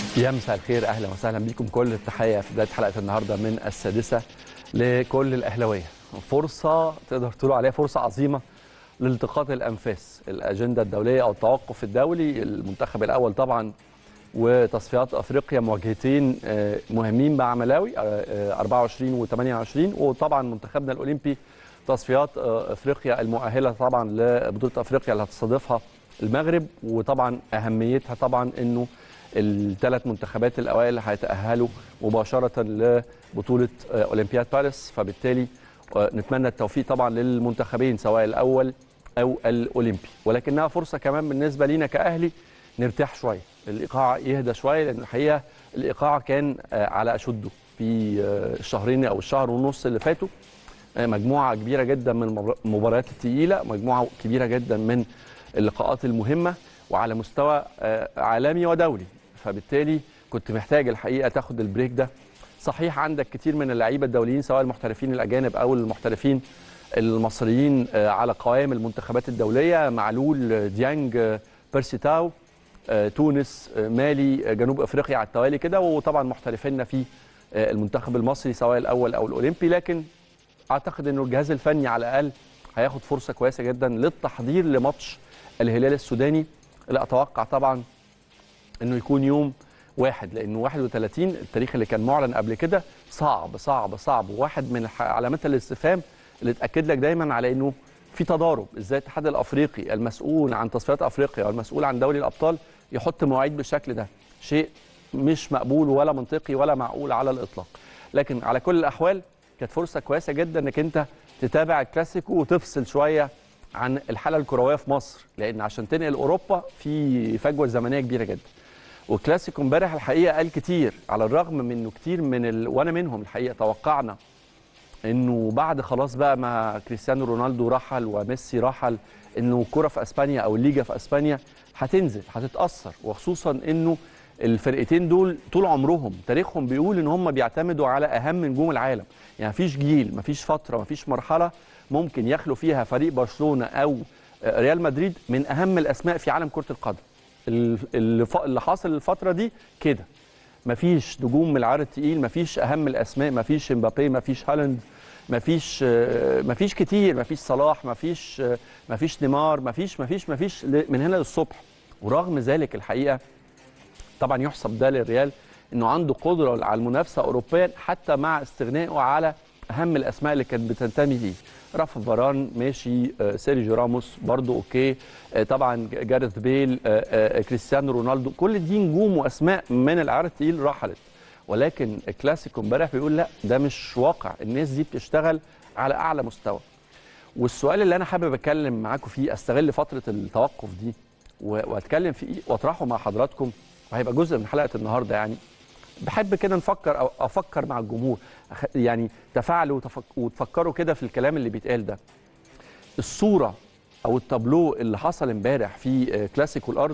يا مساء الخير اهلا وسهلا بكم كل التحيه في بدايه حلقه النهارده من السادسه لكل الاهلاويه فرصه تقدر تقولوا عليها فرصه عظيمه لالتقاط الانفاس الاجنده الدوليه او التوقف الدولي المنتخب الاول طبعا وتصفيات افريقيا مواجهتين مهمين مع ملاوي 24 و28 وطبعا منتخبنا الاولمبي تصفيات افريقيا المؤهله طبعا لبطوله افريقيا اللي هتستضيفها المغرب وطبعا اهميتها طبعا انه الثلاث منتخبات الاوائل هيتاهلوا مباشره لبطوله اولمبياد باريس فبالتالي نتمنى التوفيق طبعا للمنتخبين سواء الاول او الاولمبي ولكنها فرصه كمان بالنسبه لينا كاهلي نرتاح شويه الايقاع يهدى شويه لان الحقيقه الايقاع كان على اشده في الشهرين او الشهر ونص اللي فاتوا مجموعه كبيره جدا من المباريات الثقيله مجموعه كبيره جدا من اللقاءات المهمه وعلى مستوى عالمي ودولي فبالتالي كنت محتاج الحقيقه تاخد البريك ده صحيح عندك كتير من اللعيبه الدوليين سواء المحترفين الاجانب او المحترفين المصريين على قوائم المنتخبات الدوليه معلول ديانج بيرسيتاو تونس مالي جنوب افريقيا على التوالي كده وطبعا محترفينا في المنتخب المصري سواء الاول او الاولمبي لكن اعتقد انه الجهاز الفني على الاقل هياخد فرصه كويسه جدا للتحضير لماتش الهلال السوداني اللي اتوقع طبعا انه يكون يوم واحد لانه 31 التاريخ اللي كان معلن قبل كده صعب صعب صعب وواحد من علامات الاستفهام اللي تاكد لك دايما على انه في تضارب ازاي الاتحاد الافريقي المسؤول عن تصفيات افريقيا والمسؤول عن دوري الابطال يحط مواعيد بالشكل ده شيء مش مقبول ولا منطقي ولا معقول على الاطلاق لكن على كل الاحوال كانت فرصه كويسه جدا انك انت تتابع الكلاسيكو وتفصل شويه عن الحاله الكرويه في مصر لان عشان تنقل اوروبا في فجوه زمنيه كبيره جدا والكلاسيكو امبارح الحقيقه قال كتير على الرغم من انه كتير من ال... وانا منهم الحقيقه توقعنا انه بعد خلاص بقى ما كريستيانو رونالدو رحل وميسي رحل انه الكره في اسبانيا او الليجا في اسبانيا هتنزل هتتاثر وخصوصا انه الفرقتين دول طول عمرهم تاريخهم بيقول ان هم بيعتمدوا على اهم نجوم العالم يعني مفيش جيل مفيش فتره مفيش مرحله ممكن يخلو فيها فريق برشلونه او ريال مدريد من اهم الاسماء في عالم كره القدم اللي حاصل الفتره دي كده مفيش نجوم من العار التقيل مفيش اهم الاسماء مفيش امبابي مفيش هالاند مفيش مفيش كتير مفيش صلاح مفيش مفيش نيمار مفيش مفيش مفيش من هنا للصبح ورغم ذلك الحقيقه طبعا يحسب ده للريال انه عنده قدره على المنافسه اوروبيا حتى مع استغنائه على اهم الاسماء اللي كانت بتنتمي ليه رافا فاران ماشي سيرجيو راموس برضو اوكي طبعا جاريث بيل كريستيانو رونالدو كل دي نجوم واسماء من العيار التقيل رحلت ولكن الكلاسيكو امبارح بيقول لا ده مش واقع الناس دي بتشتغل على اعلى مستوى والسؤال اللي انا حابب اتكلم معاكم فيه استغل فتره التوقف دي واتكلم فيه واطرحه مع حضراتكم وهيبقى جزء من حلقه النهارده يعني بحب كده نفكر او افكر مع الجمهور يعني تفاعلوا وتفكروا كده في الكلام اللي بيتقال ده الصوره او التابلو اللي حصل امبارح في كلاسيكو الارض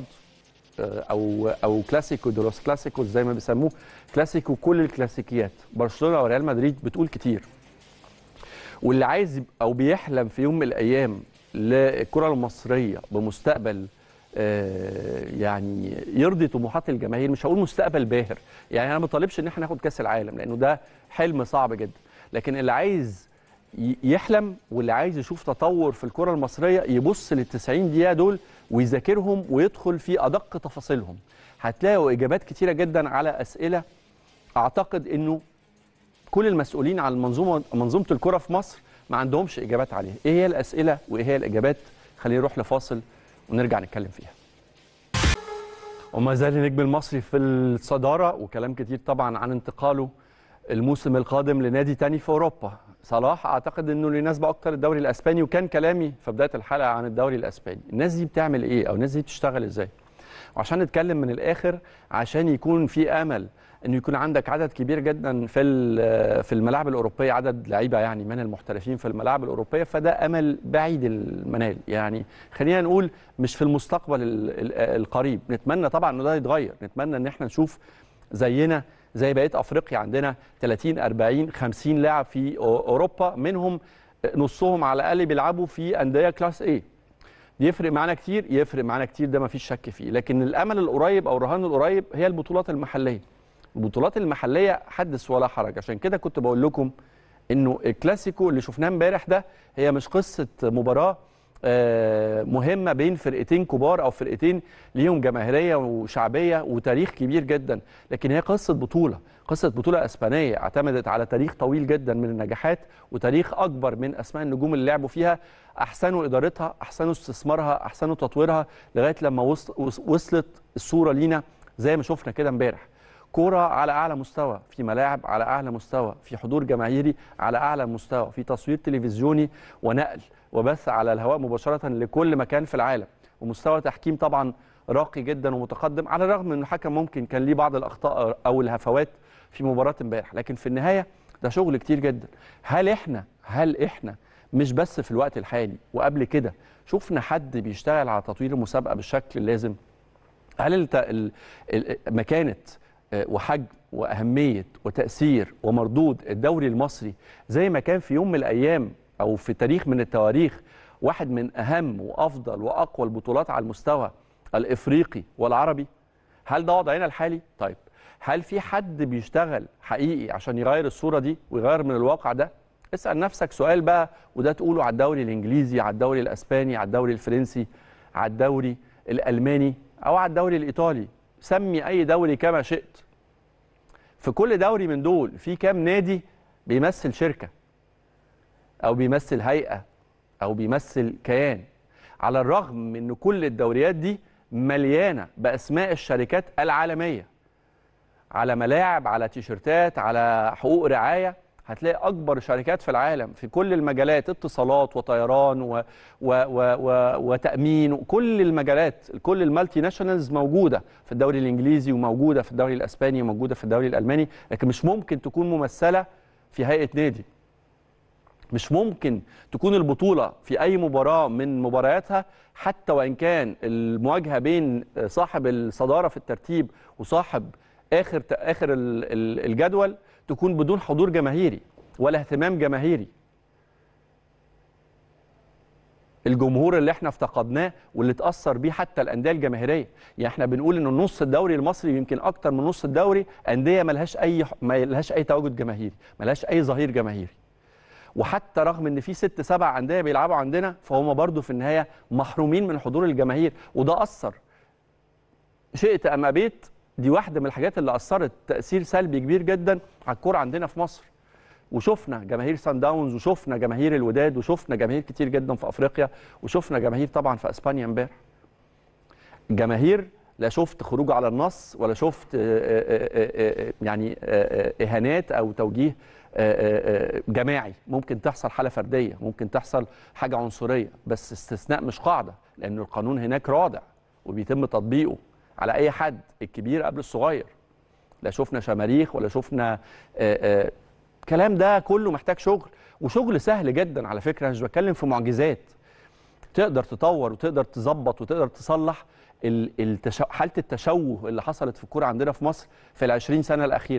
او او كلاسيكو دولوس كلاسيكوس زي ما بيسموه كلاسيكو كل الكلاسيكيات برشلونه وريال مدريد بتقول كتير واللي عايز او بيحلم في يوم من الايام للكره المصريه بمستقبل يعني يرضي طموحات الجماهير مش هقول مستقبل باهر يعني انا ما طالبش ان احنا ناخد كاس العالم لانه ده حلم صعب جدا لكن اللي عايز يحلم واللي عايز يشوف تطور في الكره المصريه يبص لل 90 دقيقه دول ويذاكرهم ويدخل في ادق تفاصيلهم هتلاقوا اجابات كتيره جدا على اسئله اعتقد انه كل المسؤولين عن المنظومه منظومه الكره في مصر ما عندهمش اجابات عليها ايه هي الاسئله وايه هي الاجابات خلينا نروح لفاصل ونرجع نتكلم فيها وما زال النجم المصري في الصدارة وكلام كتير طبعا عن انتقاله الموسم القادم لنادي تاني في أوروبا صلاح أعتقد أنه اللي يناسبه أكتر الدوري الأسباني وكان كلامي في بداية الحلقة عن الدوري الأسباني الناس دي بتعمل إيه أو الناس دي بتشتغل إزاي وعشان نتكلم من الآخر عشان يكون في أمل انه يكون عندك عدد كبير جدا في في الملاعب الاوروبيه عدد لعيبه يعني من المحترفين في الملاعب الاوروبيه فده امل بعيد المنال يعني خلينا نقول مش في المستقبل القريب نتمنى طبعا ان ده يتغير نتمنى ان احنا نشوف زينا زي بقيه افريقيا عندنا 30 40 50 لاعب في اوروبا منهم نصهم على الاقل بيلعبوا في انديه كلاس ايه يفرق معانا كتير يفرق معانا كتير ده ما فيش شك فيه لكن الامل القريب او الرهان القريب هي البطولات المحليه البطولات المحليه حدث ولا حرج عشان كده كنت بقول لكم انه الكلاسيكو اللي شفناه امبارح ده هي مش قصه مباراه آه، مهمه بين فرقتين كبار او فرقتين ليهم جماهيريه وشعبيه وتاريخ كبير جدا لكن هي قصه بطوله قصه بطوله اسبانيه اعتمدت على تاريخ طويل جدا من النجاحات وتاريخ اكبر من اسماء النجوم اللي لعبوا فيها احسنوا ادارتها احسنوا استثمارها احسنوا تطويرها لغايه لما وصل وصلت الصوره لينا زي ما شفنا كده امبارح كرة على أعلى مستوى في ملاعب على أعلى مستوى في حضور جماهيري على أعلى مستوى في تصوير تلفزيوني ونقل وبث على الهواء مباشرة لكل مكان في العالم ومستوى تحكيم طبعا راقي جدا ومتقدم على الرغم ان الحكم ممكن كان ليه بعض الاخطاء او الهفوات في مباراه امبارح لكن في النهايه ده شغل كتير جدا هل احنا هل احنا مش بس في الوقت الحالي وقبل كده شفنا حد بيشتغل على تطوير المسابقه بالشكل اللازم هل الت... ال... ال... مكانه آه، وحجم واهميه وتاثير ومردود الدوري المصري زي ما كان في يوم من الايام او في تاريخ من التواريخ واحد من اهم وافضل واقوى البطولات على المستوى الافريقي والعربي هل ده وضعنا الحالي طيب هل في حد بيشتغل حقيقي عشان يغير الصوره دي ويغير من الواقع ده اسال نفسك سؤال بقى وده تقوله على الدوري الانجليزي على الدوري الاسباني على الدوري الفرنسي على الدوري الالماني او على الدوري الايطالي سمي اي دوري كما شئت في كل دوري من دول في كام نادي بيمثل شركه او بيمثل هيئه او بيمثل كيان على الرغم من ان كل الدوريات دي مليانه باسماء الشركات العالميه على ملاعب على تيشرتات على حقوق رعايه هتلاقي اكبر شركات في العالم في كل المجالات اتصالات وطيران و و و و وتامين وكل المجالات كل المالتي ناشونالز موجوده في الدوري الانجليزي وموجوده في الدوري الاسباني وموجوده في الدوري الالماني لكن مش ممكن تكون ممثله في هيئه نادي مش ممكن تكون البطولة في أي مباراة من مبارياتها حتى وإن كان المواجهة بين صاحب الصدارة في الترتيب وصاحب آخر آخر الجدول تكون بدون حضور جماهيري ولا اهتمام جماهيري الجمهور اللي احنا افتقدناه واللي اتاثر بيه حتى الانديه الجماهيريه يعني احنا بنقول ان نص الدوري المصري يمكن اكتر من نص الدوري انديه ملهاش اي ملهاش اي تواجد جماهيري ملهاش اي ظهير جماهيري وحتى رغم ان في ست سبع انديه بيلعبوا عندنا فهم برضو في النهايه محرومين من حضور الجماهير وده اثر شئت ام ابيت دي واحده من الحاجات اللي اثرت تاثير سلبي كبير جدا على الكوره عندنا في مصر وشفنا جماهير سان داونز وشفنا جماهير الوداد وشفنا جماهير كتير جدا في افريقيا وشفنا جماهير طبعا في اسبانيا امبارح جماهير لا شفت خروج على النص ولا شفت يعني اهانات او توجيه جماعي ممكن تحصل حاله فرديه ممكن تحصل حاجه عنصريه بس استثناء مش قاعده لان القانون هناك رادع وبيتم تطبيقه على اي حد الكبير قبل الصغير لا شفنا شماريخ ولا شفنا الكلام ده كله محتاج شغل وشغل سهل جدا على فكره مش بتكلم في معجزات تقدر تطور وتقدر تظبط وتقدر تصلح التشو... حاله التشوه اللي حصلت في الكوره عندنا في مصر في ال 20 سنه الاخيره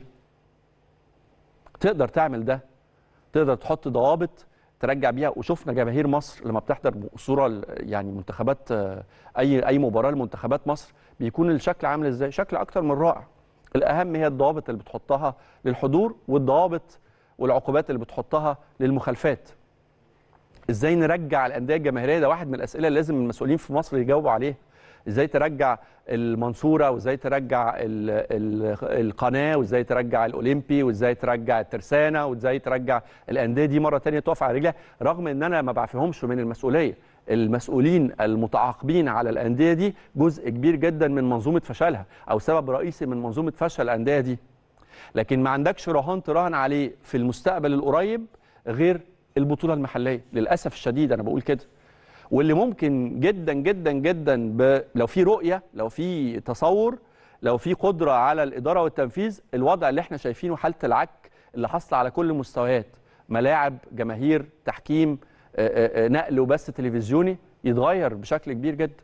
تقدر تعمل ده تقدر تحط ضوابط ترجع بيها وشفنا جماهير مصر لما بتحضر صوره يعني منتخبات اي اي مباراه لمنتخبات مصر بيكون الشكل عامل ازاي شكل اكتر من رائع الاهم هي الضوابط اللي بتحطها للحضور والضوابط والعقوبات اللي بتحطها للمخالفات ازاي نرجع الانديه الجماهيريه ده واحد من الاسئله اللي لازم المسؤولين في مصر يجاوبوا عليها ازاي ترجع المنصوره وازاي ترجع ال ال القناه وازاي ترجع الاولمبي وازاي ترجع الترسانه وازاي ترجع الانديه دي مره ثانيه تقف على رجلها رغم ان انا ما بعفيهمش من المسؤوليه المسؤولين المتعاقبين على الانديه دي جزء كبير جدا من منظومه فشلها او سبب رئيسي من منظومه فشل الانديه دي لكن ما عندكش رهان تراهن عليه في المستقبل القريب غير البطوله المحليه للاسف الشديد انا بقول كده واللي ممكن جدا جدا جدا ب... لو في رؤيه لو في تصور لو في قدره على الاداره والتنفيذ الوضع اللي احنا شايفينه حاله العك اللي حصل على كل المستويات ملاعب جماهير تحكيم نقل وبث تلفزيوني يتغير بشكل كبير جدا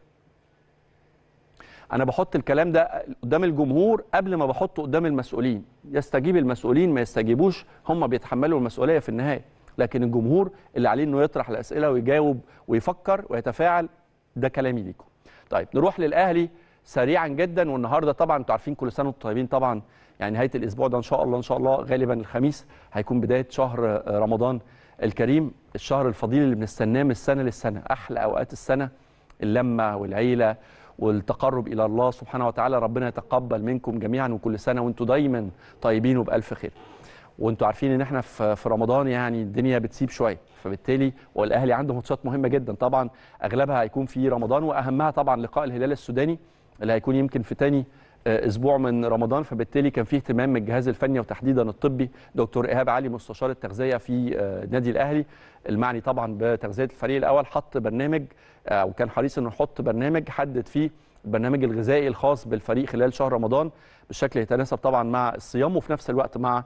انا بحط الكلام ده قدام الجمهور قبل ما بحطه قدام المسؤولين يستجيب المسؤولين ما يستجيبوش هم بيتحملوا المسؤوليه في النهايه لكن الجمهور اللي عليه انه يطرح الاسئله ويجاوب ويفكر ويتفاعل ده كلامي ليكم طيب نروح للاهلي سريعا جدا والنهارده طبعا انتوا عارفين كل سنه وانتم طيبين طبعا يعني نهايه الاسبوع ده ان شاء الله ان شاء الله غالبا الخميس هيكون بدايه شهر رمضان الكريم الشهر الفضيل اللي بنستناه من السنه للسنه احلى اوقات السنه اللمه والعيله والتقرب الى الله سبحانه وتعالى ربنا يتقبل منكم جميعا وكل سنه وانتم دايما طيبين وبالف خير وانتوا عارفين ان احنا في في رمضان يعني الدنيا بتسيب شويه فبالتالي والاهلي عنده ماتشات مهمه جدا طبعا اغلبها هيكون في رمضان واهمها طبعا لقاء الهلال السوداني اللي هيكون يمكن في تاني اسبوع من رمضان فبالتالي كان في اهتمام من الجهاز الفني وتحديدا الطبي دكتور ايهاب علي مستشار التغذيه في نادي الاهلي المعني طبعا بتغذيه الفريق الاول حط برنامج او كان حريص انه يحط برنامج حدد فيه البرنامج الغذائي الخاص بالفريق خلال شهر رمضان بشكل يتناسب طبعا مع الصيام وفي نفس الوقت مع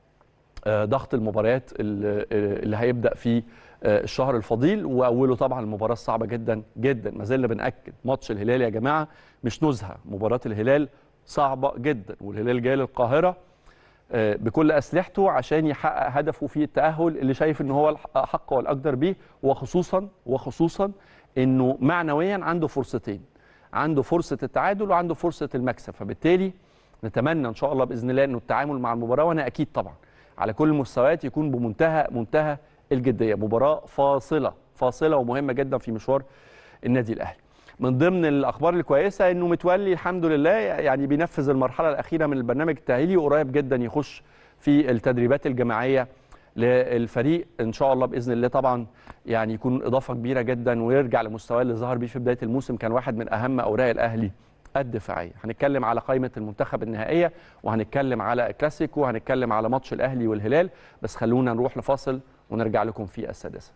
ضغط المباريات اللي هيبدا في الشهر الفضيل واوله طبعا المباراه الصعبه جدا جدا ما زلنا بناكد ماتش الهلال يا جماعه مش نزهه مباراه الهلال صعبه جدا والهلال جاي للقاهره بكل اسلحته عشان يحقق هدفه في التاهل اللي شايف ان هو الاحق والاقدر بيه وخصوصا وخصوصا انه معنويا عنده فرصتين عنده فرصه التعادل وعنده فرصه المكسب فبالتالي نتمنى ان شاء الله باذن الله انه التعامل مع المباراه وانا اكيد طبعا على كل المستويات يكون بمنتهى منتهى الجديه مباراه فاصله فاصله ومهمه جدا في مشوار النادي الاهلي من ضمن الاخبار الكويسه انه متولي الحمد لله يعني بينفذ المرحله الاخيره من البرنامج التاهيلي وقريب جدا يخش في التدريبات الجماعيه للفريق ان شاء الله باذن الله طبعا يعني يكون اضافه كبيره جدا ويرجع لمستواه اللي ظهر بيه في بدايه الموسم كان واحد من اهم اوراق الاهلي الدفاعيه هنتكلم على قائمه المنتخب النهائيه وهنتكلم على كلاسيكو وهنتكلم على ماتش الاهلي والهلال بس خلونا نروح لفاصل ونرجع لكم في السادسه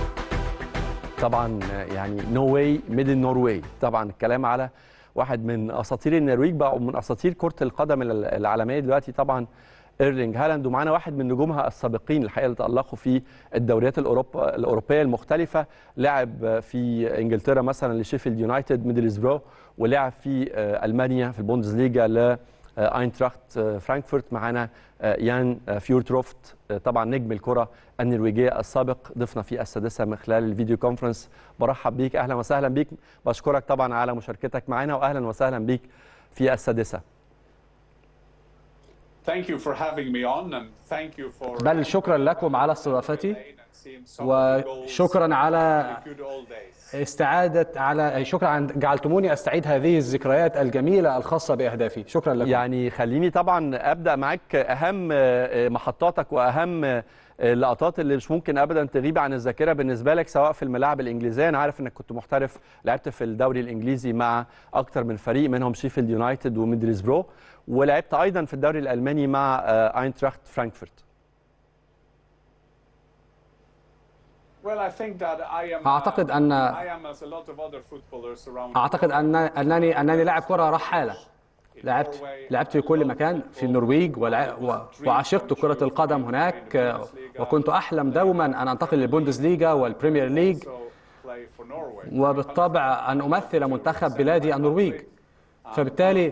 طبعا يعني نو واي ميدن نوروي طبعا الكلام على واحد من اساطير النرويج بقى ومن اساطير كره القدم العالميه دلوقتي طبعا ايرلينج هالاند ومعانا واحد من نجومها السابقين الحقيقه اللي تالقوا في الدوريات الأوروبا الاوروبيه المختلفه لعب في انجلترا مثلا لشيفيلد يونايتد ميدلسبرو ولعب في المانيا في البوندسليجا ل اينتراخت فرانكفورت معانا يان فيورتروفت طبعا نجم الكره النرويجيه السابق ضيفنا في السادسه من خلال الفيديو كونفرنس برحب بيك اهلا وسهلا بيك بشكرك طبعا على مشاركتك معنا واهلا وسهلا بيك في السادسه بل شكرا لكم على استضافتي وشكرا على استعادة على شكرا عن جعلتموني استعيد هذه الذكريات الجميلة الخاصة بأهدافي شكرا لكم يعني خليني طبعا أبدأ معاك أهم محطاتك وأهم اللقطات اللي مش ممكن ابدا تغيب عن الذاكره بالنسبه لك سواء في الملاعب الانجليزيه انا عارف انك كنت محترف لعبت في الدوري الانجليزي مع اكتر من فريق منهم شيفيلد يونايتد وميدلسبرو ولعبت ايضا في الدوري الالماني مع اينتراخت فرانكفورت اعتقد ان اعتقد ان انني انني لاعب كره رحاله لعبت لعبت في كل مكان في النرويج وعشقت كرة القدم هناك وكنت أحلم دوما أن أنتقل للبوندسليغا والبريمير ليج وبالطبع أن أمثل منتخب بلادي النرويج فبالتالي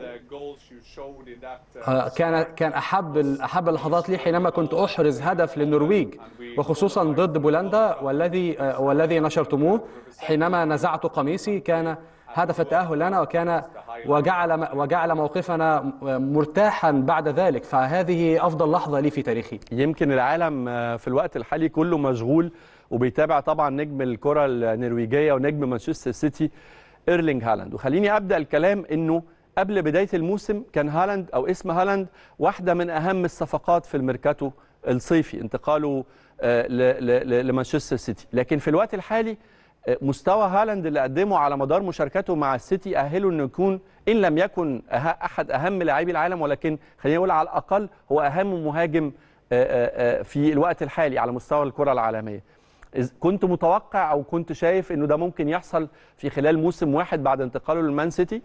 كان كان احب احب اللحظات لي حينما كنت احرز هدف للنرويج وخصوصا ضد بولندا والذي والذي نشرتموه حينما نزعت قميصي كان هدف التأهل لنا وكان وجعل وجعل موقفنا مرتاحا بعد ذلك فهذه افضل لحظه لي في تاريخي يمكن العالم في الوقت الحالي كله مشغول وبيتابع طبعا نجم الكره النرويجيه ونجم مانشستر سيتي ايرلينج هالاند وخليني ابدا الكلام انه قبل بدايه الموسم كان هالاند او اسم هالاند واحده من اهم الصفقات في الميركاتو الصيفي انتقاله لمانشستر سيتي لكن في الوقت الحالي مستوى هالاند اللي قدمه على مدار مشاركته مع السيتي اهله انه يكون ان لم يكن احد اهم لاعبي العالم ولكن خلينا نقول على الاقل هو اهم مهاجم في الوقت الحالي على مستوى الكره العالميه كنت متوقع او كنت شايف انه ده ممكن يحصل في خلال موسم واحد بعد انتقاله للمان سيتي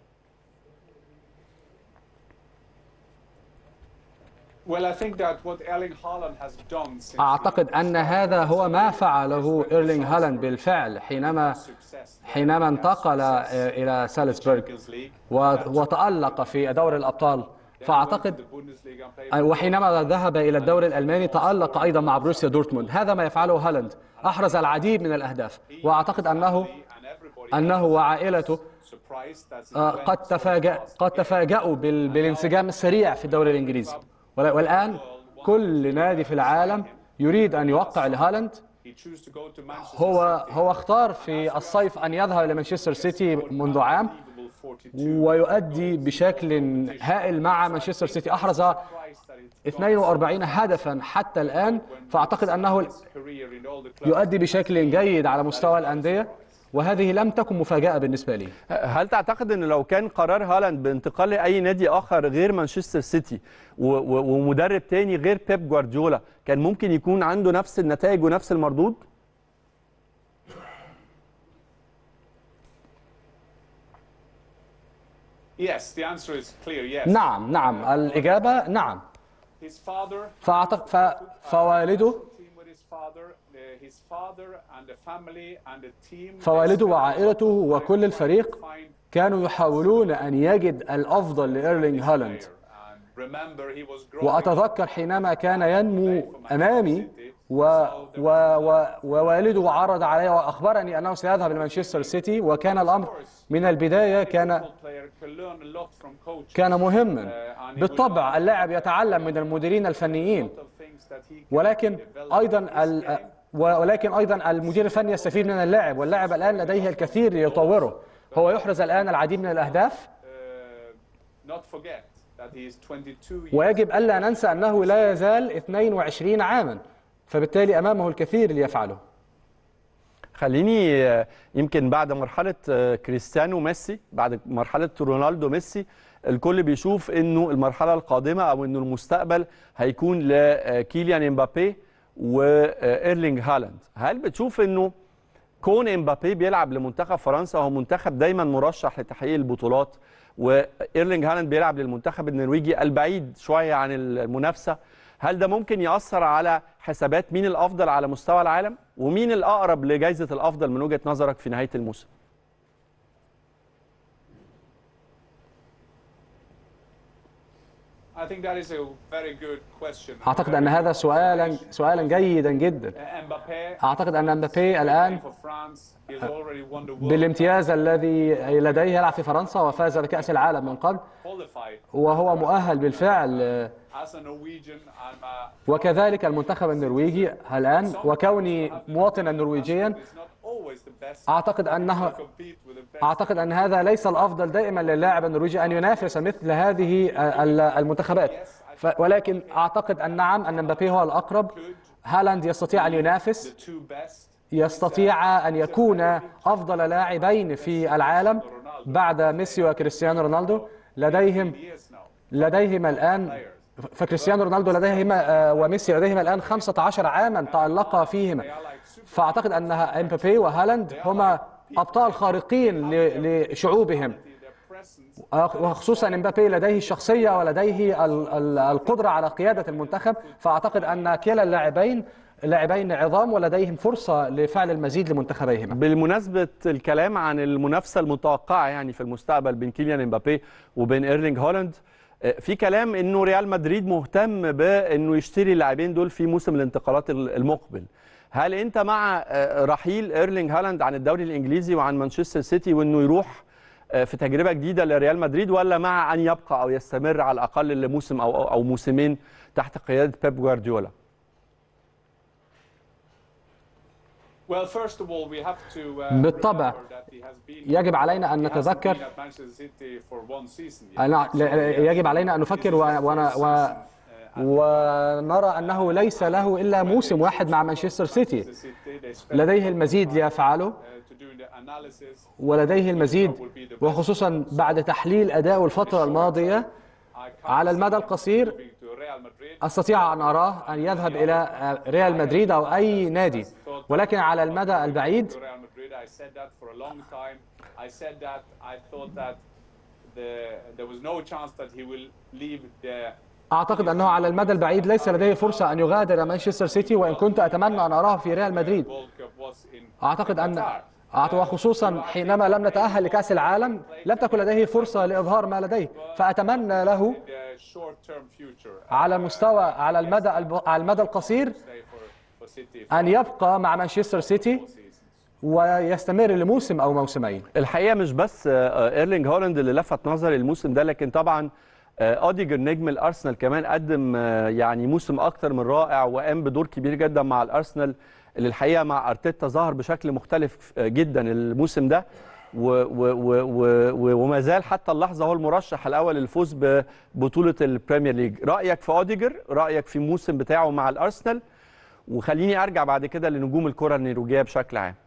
أعتقد أن هذا هو ما فعله إيرلينغ هالاند بالفعل حينما حينما انتقل إلى سالزبورغ وتألق في دوري الأبطال فأعتقد وحينما ذهب إلى الدوري الألماني تألق أيضا مع بروسيا دورتموند هذا ما يفعله هالاند أحرز العديد من الأهداف وأعتقد أنه أنه وعائلته آه، قد تفاجأ قد تفاجأوا بال- بالانسجام السريع في الدوري الإنجليزي ول- والآن كل نادي في العالم يريد أن يوقع لهالاند هو هو اختار في الصيف أن يذهب لمانشستر سيتي منذ عام ويؤدي بشكل هائل مع مانشستر سيتي أحرز 42 هدفا حتى الآن فأعتقد أنه يؤدي بشكل جيد على مستوى الأندية وهذه لم تكن مفاجأة بالنسبة لي هل تعتقد ان لو كان قرار هالاند بانتقال لاي نادي اخر غير مانشستر سيتي و- و- ومدرب تاني غير بيب جوارديولا كان ممكن يكون عنده نفس النتائج ونفس المردود؟ Yes, the answer is clear. Yes. نعم نعم الإجابة نعم His father. فأعتقد ف... فوالده Team with his father, uh, his father and the family and the team. فوالده وعائلته وكل الفريق Find كانوا يحاولون أن يجد الأفضل لإيرلينغ هالاند and remember he was growing وأتذكر حينما كان ينمو أمامي و... و... و... ووالده عرض علي وأخبرني أنه سيذهب لمانشستر سيتي وكان الأمر من البداية كان player can learn a lot from coaches. كان مهما بالطبع اللاعب يتعلم من المديرين الفنيين of things that he can ولكن develop ايضا in his ال... game. ولكن ايضا المدير الفني يستفيد من اللاعب واللاعب الان لديه الكثير ليطوره هو يحرز الان العديد من الاهداف Uh, not forget that he is 22 years ويجب الا ننسى انه لا يزال 22 عاما فبالتالي امامه الكثير ليفعله خليني آه، يمكن بعد مرحلة آه، كريستيانو ميسي بعد مرحلة رونالدو ميسي الكل بيشوف انه المرحلة القادمة او انه المستقبل هيكون لكيليان امبابي وايرلينج هالاند هل بتشوف انه كون امبابي بيلعب لمنتخب فرنسا هو منتخب دايما مرشح لتحقيق البطولات وايرلينج هالاند بيلعب للمنتخب النرويجي البعيد شوية عن المنافسة هل ده ممكن يأثر على حسابات مين الأفضل على مستوى العالم ومين الأقرب لجائزة الأفضل من وجهة نظرك في نهاية الموسم I think that is a very good question. اعتقد ان هذا سؤالا سؤالا جيدا جدا Mbappé اعتقد ان مبابي الان for France he has already won the World بالامتياز الذي لديه يلعب في فرنسا وفاز بكأس العالم من قبل qualified وهو مؤهل بالفعل as a Norwegian. I'm a, وكذلك المنتخب النرويجي الآن وكوني مواطنا نرويجيا it's not always the best أعتقد أنه to compete with the best. أعتقد أن هذا ليس الأفضل دائما للاعب النرويجي أن ينافس مثل هذه ال- المنتخبات ف- ولكن أعتقد أن نعم أن مبابي هو الأقرب هالاند يستطيع أن ينافس The two best. يستطيع أن يكون أفضل لاعبين في العالم بعد ميسي وكريستيانو رونالدو لديهم Years now. لديهما الآن فكريستيانو رونالدو لديهما آه، وميسي لديهما الآن 15 عاما تألقا فيهما فأعتقد أن امبابي وهالاند هما أبطال خارقين ل- لشعوبهم Their presence آه، وخصوصا امبابي لديه الشخصية ولديه ال- ال- القدرة على قيادة المنتخب فأعتقد أن كلا اللاعبين لاعبين عظام ولديهم فرصة لفعل المزيد لمنتخبيهما بالمناسبة الكلام عن المنافسة المتوقعة يعني في المستقبل بين كيليان امبابي وبين ايرلينج هولاند آه، في كلام انه ريال مدريد مهتم بانه يشتري اللاعبين دول في موسم الانتقالات المقبل هل انت مع آه، رحيل ايرلينج هالاند عن الدوري الانجليزي وعن مانشستر سيتي وانه يروح آه، في تجربه جديده لريال مدريد ولا مع ان يبقى او يستمر على الاقل لموسم او او أو موسمين تحت قياده بيب جوارديولا Well, first of all, we have to uh, بالطبع. remember that he has been يجب علينا أن he hasn't نتذكر been at Manchester City for one season yet. أنا So he has- يجب علينا أن نفكر و... و... و... ونرى أنه ليس له إلا موسم واحد مع مانشستر سيتي Manchester City, they spent لديه المزيد ليفعله uh, to do the analysis. ولديه المزيد وخصوصا بعد تحليل أداء الفترة الماضية I can't على see المدى him القصير moving to Real Madrid. أستطيع أن أراه أن يذهب إلى ريال مدريد أو أي نادي ولكن على المدى البعيد to Real Madrid. I said that for a long time. I said that I thought that the, there was no chance that he will leave the أعتقد أنه على المدى البعيد ليس لديه فرصة أن يغادر مانشستر سيتي وإن كنت أتمنى أن أراه في ريال مدريد World Cup was in أعتقد أن Qatar. أعت- وخصوصا حينما لم نتأهل لكأس العالم لم تكن لديه فرصة لإظهار ما لديه فأتمنى له the short-term future. على مستوى على المدى الب- على المدى القصير Stay for, for City for أن يبقى مع مانشستر سيتي seasons. ويستمر لموسم او موسمين الحقيقه مش بس آه، ايرلينج هولاند اللي لفت نظري الموسم ده لكن طبعا آه، اوديجر نجم الارسنال كمان قدم آه، يعني موسم اكتر من رائع وقام بدور كبير جدا مع الارسنال اللي الحقيقه مع ارتيتا ظهر بشكل مختلف آه، جدا الموسم ده و و و و و وما زال حتى اللحظه هو المرشح الاول للفوز ببطوله البريمير ليج رايك في اوديجر رايك في الموسم بتاعه مع الارسنال وخليني ارجع بعد كده لنجوم الكره النرويجيه بشكل عام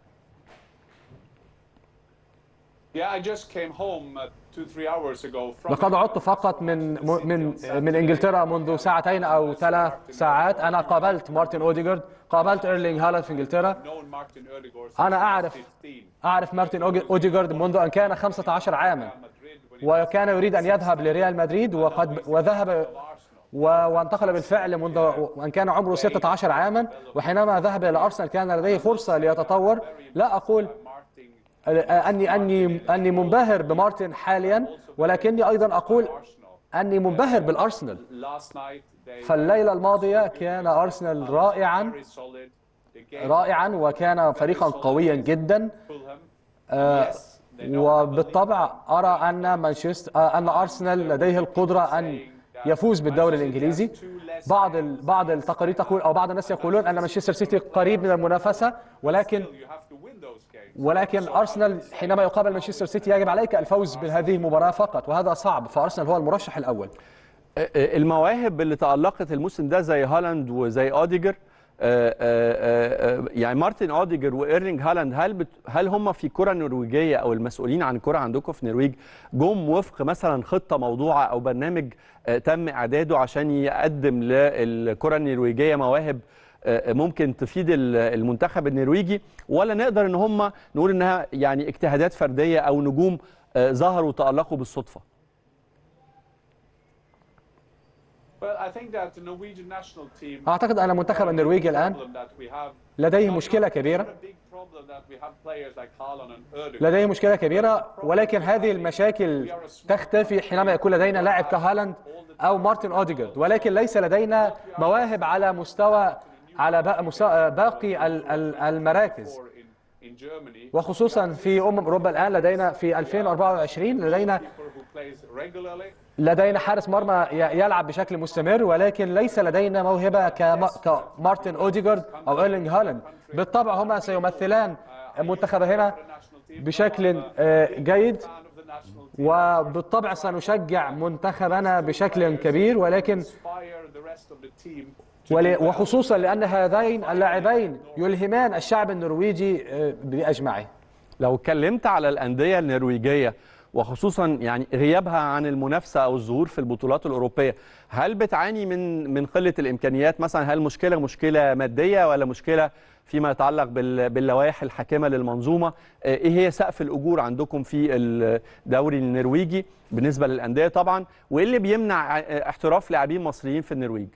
Yeah, I just came home uh, two, three hours ago from. لقد عدت فقط من من من انجلترا منذ ساعتين او ثلاث ساعات انا قابلت مارتن اوديجارد قابلت ايرلينج هالاند في انجلترا known Martin Odegaard since انا he was اعرف 15. اعرف مارتن أوج- اوديجارد منذ ان كان 15 عاما Madrid when he وكان يريد ان يذهب لريال مدريد وقد وذهب و- وانتقل بالفعل منذ وان كان عمره 16 عاما وحينما ذهب الى ارسنال كان لديه فرصه ليتطور لا اقول Martin اني اني اني منبهر بمارتن حاليا ولكني ايضا اقول Arsenal. اني منبهر بالارسنال Last night they فالليله الماضيه كان ارسنال رائعا very solid. They gave رائعا وكان فريقا قويا جدا Fulham. آه، Yes, they know وبالطبع ارى ان مانشستر آه، ان ارسنال لديه القدره ان يفوز بالدوري الانجليزي بعض ال- بعض التقارير تقول او بعض الناس يقولون ان مانشستر سيتي قريب من المنافسه ولكن you have to win those games. ولكن ارسنال حينما يقابل مانشستر سيتي يجب عليك الفوز بهذه المباراه فقط وهذا صعب فارسنال هو المرشح الاول المواهب اللي تألقت الموسم ده زي هالاند وزي اوديجر آه، آه، آه، يعني مارتن اوديجر وايرلينج هالاند هل بت هل هم في كره نرويجيه او المسؤولين عن الكره عندكم في النرويج جم وفق مثلا خطه موضوعه او برنامج آه، تم اعداده عشان يقدم للكره النرويجيه مواهب آه، ممكن تفيد ال- المنتخب النرويجي ولا نقدر ان هم نقول انها يعني اجتهادات فرديه او نجوم آه، ظهروا وتألقوا بالصدفه But I think that the Norwegian national team اعتقد ان منتخب النرويج الان problem that we have لديه not- مشكله not- كبيره not a big problem that we have players like Haaland and Ødegaard. لديه مشكلة كبيرة ولكن هذه المشاكل تختفي حينما يكون لدينا لاعب كهالاند أو مارتن أوديجارد ولكن ليس لدينا مواهب على مستوى على با- مسا- باقي ال- ال- المراكز Or in, in Germany, وخصوصا في أمم أوروبا الآن لدينا في 2024 لدينا keeper who plays regularly. لدينا حارس مرمى ي- يلعب بشكل مستمر ولكن ليس لدينا موهبة كما- كمارتن أوديجارد أو إيرلينج هالاند بالطبع هما سيمثلان منتخبهما National team. بشكل آه، جيد Fan of the national team. وبالطبع سنشجع منتخبنا بشكل كبير ولكن Inspire the rest of the team. to ول- do well. وخصوصا لأن هذين اللاعبين يلهمان الشعب النرويجي آه، بأجمعه لو اتكلمت على الأندية النرويجية وخصوصا يعني غيابها عن المنافسة أو الظهور في البطولات الأوروبية هل بتعاني من من قلة الإمكانيات مثلا هل مشكلة مشكلة مادية ولا مشكلة فيما يتعلق بال- باللوائح الحاكمة للمنظومة آه، إيه هي سقف الأجور عندكم في الدوري النرويجي بالنسبة للأندية طبعا وإيه اللي بيمنع آه، احتراف لاعبين مصريين في النرويج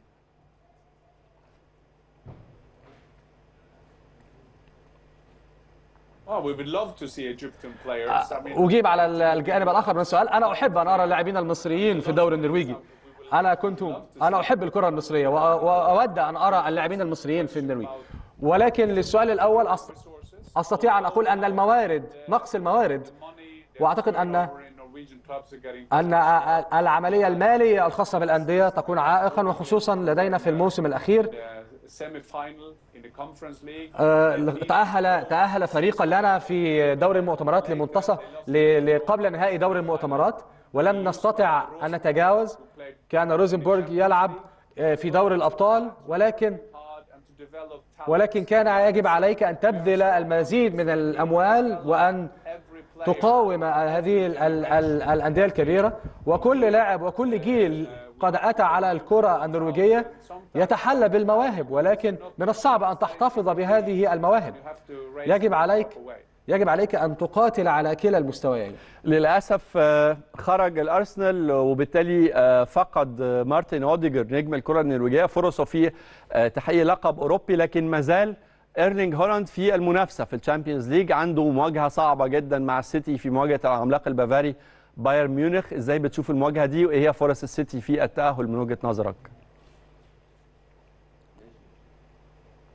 Oh, we would love to see Egyptian players. I mean, أجيب على ال- الجانب الآخر من السؤال أنا أحب أن أرى اللاعبين المصريين في الدوري النرويجي أنا كنت أنا أحب الكرة المصرية وأ- وأود أن أرى اللاعبين المصريين في النرويج ولكن للسؤال الأول أست- resources, أستطيع أن أقول أن الموارد نقص الموارد money. وأعتقد أن in Norwegian clubs are getting أن العملية المالية الخاصة بالأندية تكون عائقا وخصوصا لدينا في الموسم الأخير the semi-final in the Conference League. آه، تأهل تأهل فريقا لنا في دوري المؤتمرات لمنتصف ل- لقبل نهائي دوري المؤتمرات ولم نستطع أن نتجاوز كان روزنبورغ يلعب آه، في دوري الأبطال ولكن hard and to develop talent. ولكن كان يجب عليك أن تبذل المزيد من الأموال وأن Every player تقاوم هذه ال- ال- ال- الأندية الكبيرة وكل لاعب وكل جيل قد أتى على الكرة النرويجية يتحلى بالمواهب ولكن من الصعب أن تحتفظ بهذه المواهب you have to raise يجب them عليك up away. يجب عليك أن تقاتل على كلا المستويين للاسف آه، خرج الارسنال وبالتالي آه، فقد آه، مارتن اوديجر نجم الكره النرويجيه فرصه في آه، تحقيق لقب اوروبي لكن ما زال ايرلينج هولاند في المنافسه في الشامبيونز ليج عنده مواجهه صعبه جدا مع السيتي في مواجهه العملاق البافاري بايرن ميونخ ازاي بتشوف المواجهه دي وايه هي فرص السيتي في التاهل من وجهه نظرك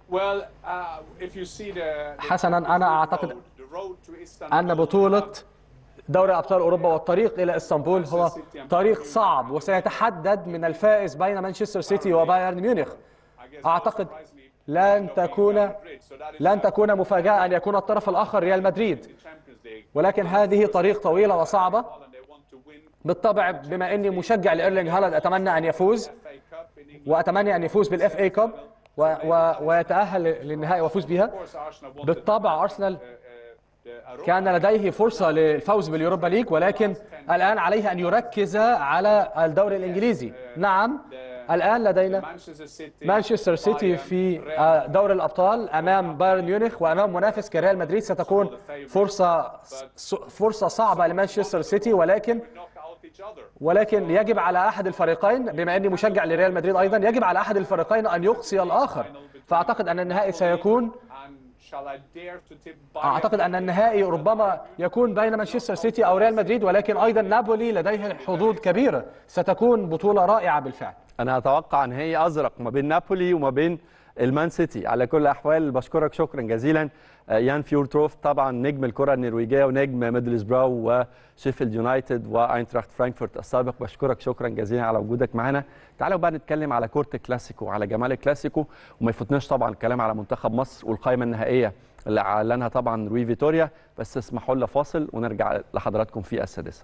Well, uh, if you see the, the حسناً، Champions أنا League أعتقد road, the road to Istanbul أن بطولة دوري أبطال أوروبا والطريق إلى إسطنبول هو طريق صعب وسيتحدد من الفائز بين مانشستر سيتي وبايرن ميونخ I guess أعتقد most surprisingly, لن ended up being تكون Real Madrid. So that is لن a- تكون مفاجأة أن يكون الطرف الآخر ريال مدريد the Champions League. ولكن هذه طريق طويلة وصعبة Holland, they want to win بالطبع بما أني مشجع لإيرلينغ هالاند أتمنى أن يفوز FA Cup in England. وأتمنى أن يفوز بالإف اي كاب و و ويتأهل للنهائي ويفوز بها Of course, Arsenal wanted بالطبع أرسنال uh, uh, the Europa كان لديه فرصة للفوز باليوروبا ليج ولكن الآن عليه أن يركز على الدوري الإنجليزي نعم الآن لدينا Manchester City, مانشستر سيتي Bayern, في Real آه، دوري الأبطال أمام بايرن ميونخ وأمام منافس كريال مدريد ستكون فرصة فرصة صعبة لمانشستر سيتي ولكن knock out each other. ولكن يجب على أحد الفريقين بما أني مشجع لريال مدريد أيضا يجب على أحد الفريقين أن يقصي الآخر فأعتقد أن النهائي سيكون And shall I dare to tip Bayern? أعتقد أن النهائي ربما يكون بين مانشستر سيتي أو ريال مدريد ولكن أيضا نابولي لديه حظوظ كبيرة ستكون بطولة رائعة بالفعل انا اتوقع ان هي ازرق ما بين نابولي وما بين المان سيتي على كل الاحوال بشكرك شكرا جزيلا آه، يان فيورتروف طبعا نجم الكره النرويجيه ونجم ميدلسبراو وشيفيلد يونايتد واينتراخت فرانكفورت السابق بشكرك شكرا جزيلا على وجودك معنا تعالوا بقى نتكلم على كره الكلاسيكو وعلى جمال الكلاسيكو وما يفوتناش طبعا الكلام على منتخب مصر والقائمه النهائيه اللي اعلنها طبعا روي فيتوريا بس اسمحوا لنا فاصل ونرجع لحضراتكم في السادسه